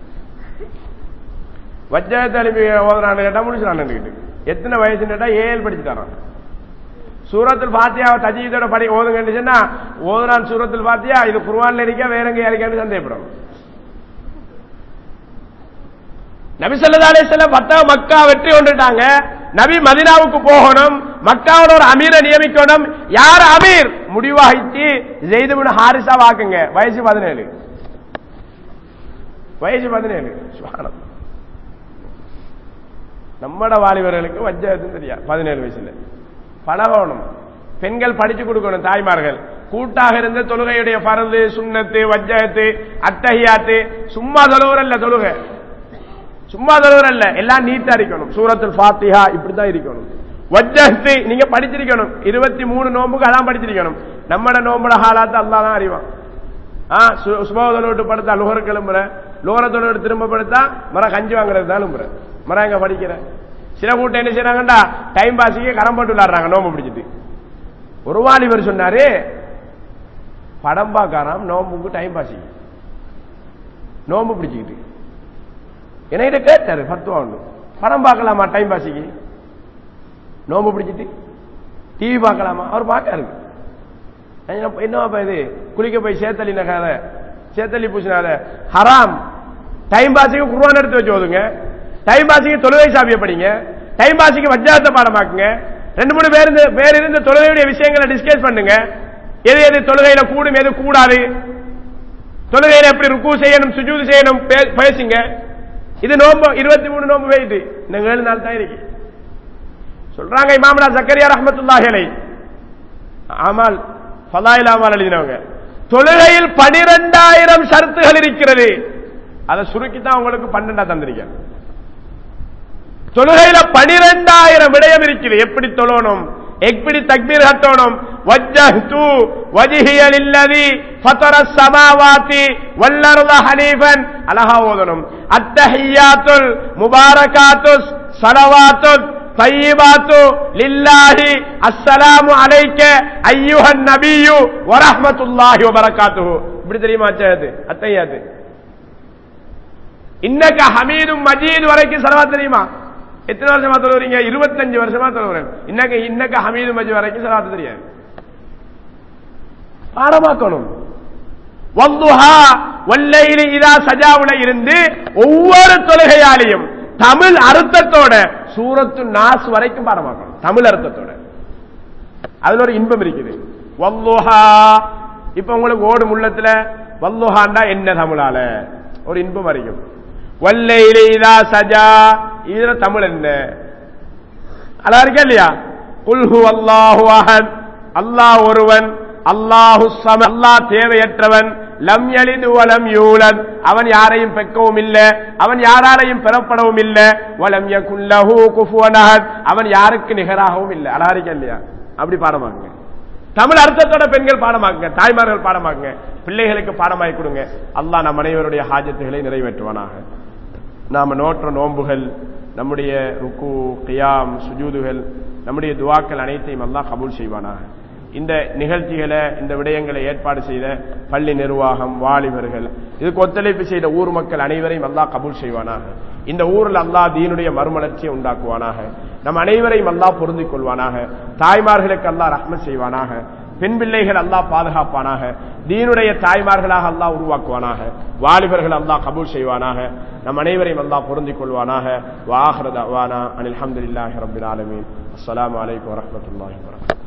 வஜ்ஜாயத்தை அனுப்பி ஓதுறான்னு கேட்டா முடிச்சுறான்னு கேட்டு எத்தனை வயசுன்னு கேட்டா ஏழு படிச்சுட்டாரான் சூரத்தில் பாத்தியாவை தஜீதோட படி ஓதுங்கன்னு சொன்னா ஓதுறான் சூரத்தில் பாத்தியா இது குர்ஆன்ல இருக்கா வேற எங்க இருக்கான்னு சந்தேகப்படணும் நபி ஸல்லல்லாஹு அலைஹி வஸல்லம் பத்தா மக்கா வெற்றி கொண்டுட்டாங்க நபி மதீனாவுக்கு போகணும் மக்காவோட ஒரு அமீரை நியமிக்கணும் யார் அமீர் முடிவாகிச்சு ஜெயித் இப்னு ஹாரிஸா வாக்குங்க வயசு பதினேழு வயசு பதினேழு சுப்ஹானல்லாஹ். நம்மட வாலிபர்களுக்கு வஜ்ஜத்துன்னு தெரியா பதினேழு வயசுல பழகணும் பெண்கள் படிச்சு கொடுக்கணும் தாய்மார்கள் கூட்டாக இருந்து தொழுகையுடைய பரது சுண்ணத்து வஜ்ஜத்து அத்தஹியாத்து சும்மா தொழுகிறல்ல தொழுகை சும்மா தொழுகிறல்ல எல்லாம் நீட்டா இருக்கணும் சூரத்துல் ஃபாத்திஹா இப்படிதான் இருக்கணும் வஜ்ஜத்து நீங்க படிச்சிருக்கணும் இருபத்தி மூணு நோம்புக்கு அதான் படிச்சிருக்கணும் நம்மட நோம்புட ஹாலாத்து அல்லாஹ் தான் அறிவான் ஆ சுபோதலோட்டு படுத்தா லுகர் கிளம்புற லோகரத்தோட திரும்ப படுத்தா மர கஞ்சி வாங்குறது தான் நம்புற மரம் எங்க படிக்கிற சில கூட்டம் என்ன செய்றாங்கடா டைம் பாஸுக்கு கரம் போட்டு விளையாடுறாங்க நோம்பு பிடிச்சிட்டு ஒரு வாலிபர் சொன்னாரு படம் பார்க்காராம் நோம்புக்கு டைம் பாசிங்க நோம்பு பிடிச்சிக்கிட்டு என்கிட்ட கேட்டாரு பத்துவா ஒன்று படம் பார்க்கலாமா டைம் பாசிக்கு நோம்பு பிடிச்சிட்டு டிவி பார்க்கலாமா அவர் பார்க்காரு என்னவாப்பா இது குளிக்க போய் சேத்தலின கதை சேத்தலி பூசினாத ஹராம் டைம் பாசிக்கு குர்வான் எடுத்து வச்சு ஓதுங்க டைம் பாசிக்கு தொழுகை சாப்பிய படிங்க டைம் பாசிக்கு வஜ்ஜாத்த பாடமாக்குங்க ரெண்டு மூணு பேர் இருந்து பேர் இருந்து தொழுகையுடைய விஷயங்களை டிஸ்கஸ் பண்ணுங்க எது எது தொழுகையில கூடும் எது கூடாது தொழுகையில எப்படி ருக்கு செய்யணும் சுஜூது செய்யணும் பே- பேசுங்க இது நோம்பு இருபத்தி மூணு நோம்பு போயிட்டு இன்னும் ஏழு நாள் தான் இருக்கு சொல்றாங்க இமாமனா சக்கரியா ரஹமத்துல்லாஹலை ஆமால் ஃபலாயில் ஆமால் எழுதினவங்க தொழுகையில் பனிரெண்டாயிரம் ஷரத்துகள் இருக்கிறது அதை சுருக்கி தான் உங்களுக்கு பன்னெண்டா தந்திருக்கேன் தொழுகையில பனிரெண்டாயிரம் விடயம் இருக்குது எப்படி தொழணும் எப்படி தக்பீர் கட்டணும் வஜ்ஜஹ்து வஜ்ஹிய லில்லதி ஃபதர ஸமாவாதி வல்லர்த ஹனீஃபன் அழகா ஓதணும் அத்தஹியாத்துல் முபாரகாத்துஸ் ஸலவாத்துத் طيباتு லில்லாஹி அஸ்ஸலாமு அலைக்க ஐயுஹன் நபியு வரஹ்மத்துல்லாஹி வபரகாத்துஹு இப்படி தெரியுமா அச்சது அத்தையாத்து இன்னக்க ஹமீதும் மஜீது வரைக்கும் சலவாத் தெரியுமா எத்தனை வருஷமா தொழுவீங்க இருபத்தஞ்சு வருஷமா தொழுவுறேன் இன்னக்க இன்னக்க ஹமீது மஜி வரைக்கும் சலவாத்து தெரியாது பாடமாக்கணும் வல்லுஹா வல்லைலி இதா சஜாவுல இருந்து ஒவ்வொரு தொழுகையாலையும் தமிழ் அர்த்தத்தோட சூரத்து நாஸ் வரைக்கும் பாடமாக்கணும் தமிழ் அர்த்தத்தோட அதுல ஒரு இன்பம் இருக்குது வல்லுஹா இப்ப உங்களுக்கு ஓடும் உள்ளத்துல வல்லுஹாண்டா என்ன தமிழால ஒரு இன்பம் வரைக்கும் வல்லைலி இதா சஜா இதுல தமிழ் என்ன அழகா இருக்கா இல்லையா குல்ஹு அல்லாஹு அஹத் அல்லாஹ் ஒருவன் அல்லாஹு சம அல்லாஹ் தேவையற்றவன் லம் யலிது வலம் யூலத் அவன் யாரையும் பெக்கவும் இல்ல அவன் யாராலையும் பெறப்படவும் இல்ல வலம் யகுல்லஹு குஃபுவன் அஹத் அவன் யாருக்கு நிகராகவும் இல்ல அழகா இருக்கா இல்லையா அப்படி பாடமாக்குங்க தமிழ் அர்த்தத்தோட பெண்கள் பாடமாக்குங்க தாய்மார்கள் பாடமாக்குங்க பிள்ளைகளுக்கு பாடமாக்கி கொடுங்க அல்லாஹ் நம் அனைவருடைய ஹாஜத்துகளை நிறைவேற்றுவானாக நாம நோற்ற நோன்புகள் நம்முடைய ருக்கு கியாம் சுஜூதுகள் நம்முடைய துவாக்கள் அனைத்தையும் அல்லாஹ் கபூல் செய்வானாக இந்த நிகழ்ச்சிகளை இந்த விடயங்களை ஏற்பாடு செய்த பள்ளி நிர்வாகம் வாலிபர்கள் இதுக்கு ஒத்துழைப்பு செய்த ஊர் மக்கள் அனைவரையும் அல்லாஹ் கபூல் செய்வானாக இந்த ஊரில் அல்லாஹ் தீனுடைய மறுமலர்ச்சியை உண்டாக்குவானாக நம் அனைவரையும் அல்லாஹ் பொருந்திக் கொள்வானாக தாய்மார்களுக்கு அல்லாஹ் ரஹ்மத் செய்வானாக பெண் பிள்ளைகள் அல்லாஹ் பாதுகாப்பானாக தீனுடைய தாய்மார்களாக அல்லாஹ் உருவாக்குவானாக வாலிபர்கள் அல்லாஹ் கபூல் செய்வானாக நம் அனைவரையும் அல்லாஹ் பொருந்திக் கொள்வானாக வாஹ்ரதானா அனில் அஹமதுல்லாஹி ரபில் ஆலமீன் அஸ்ஸலாமு அலைக்கும் வரஹ்மத்துல்லாஹி வபரகாத்துஹு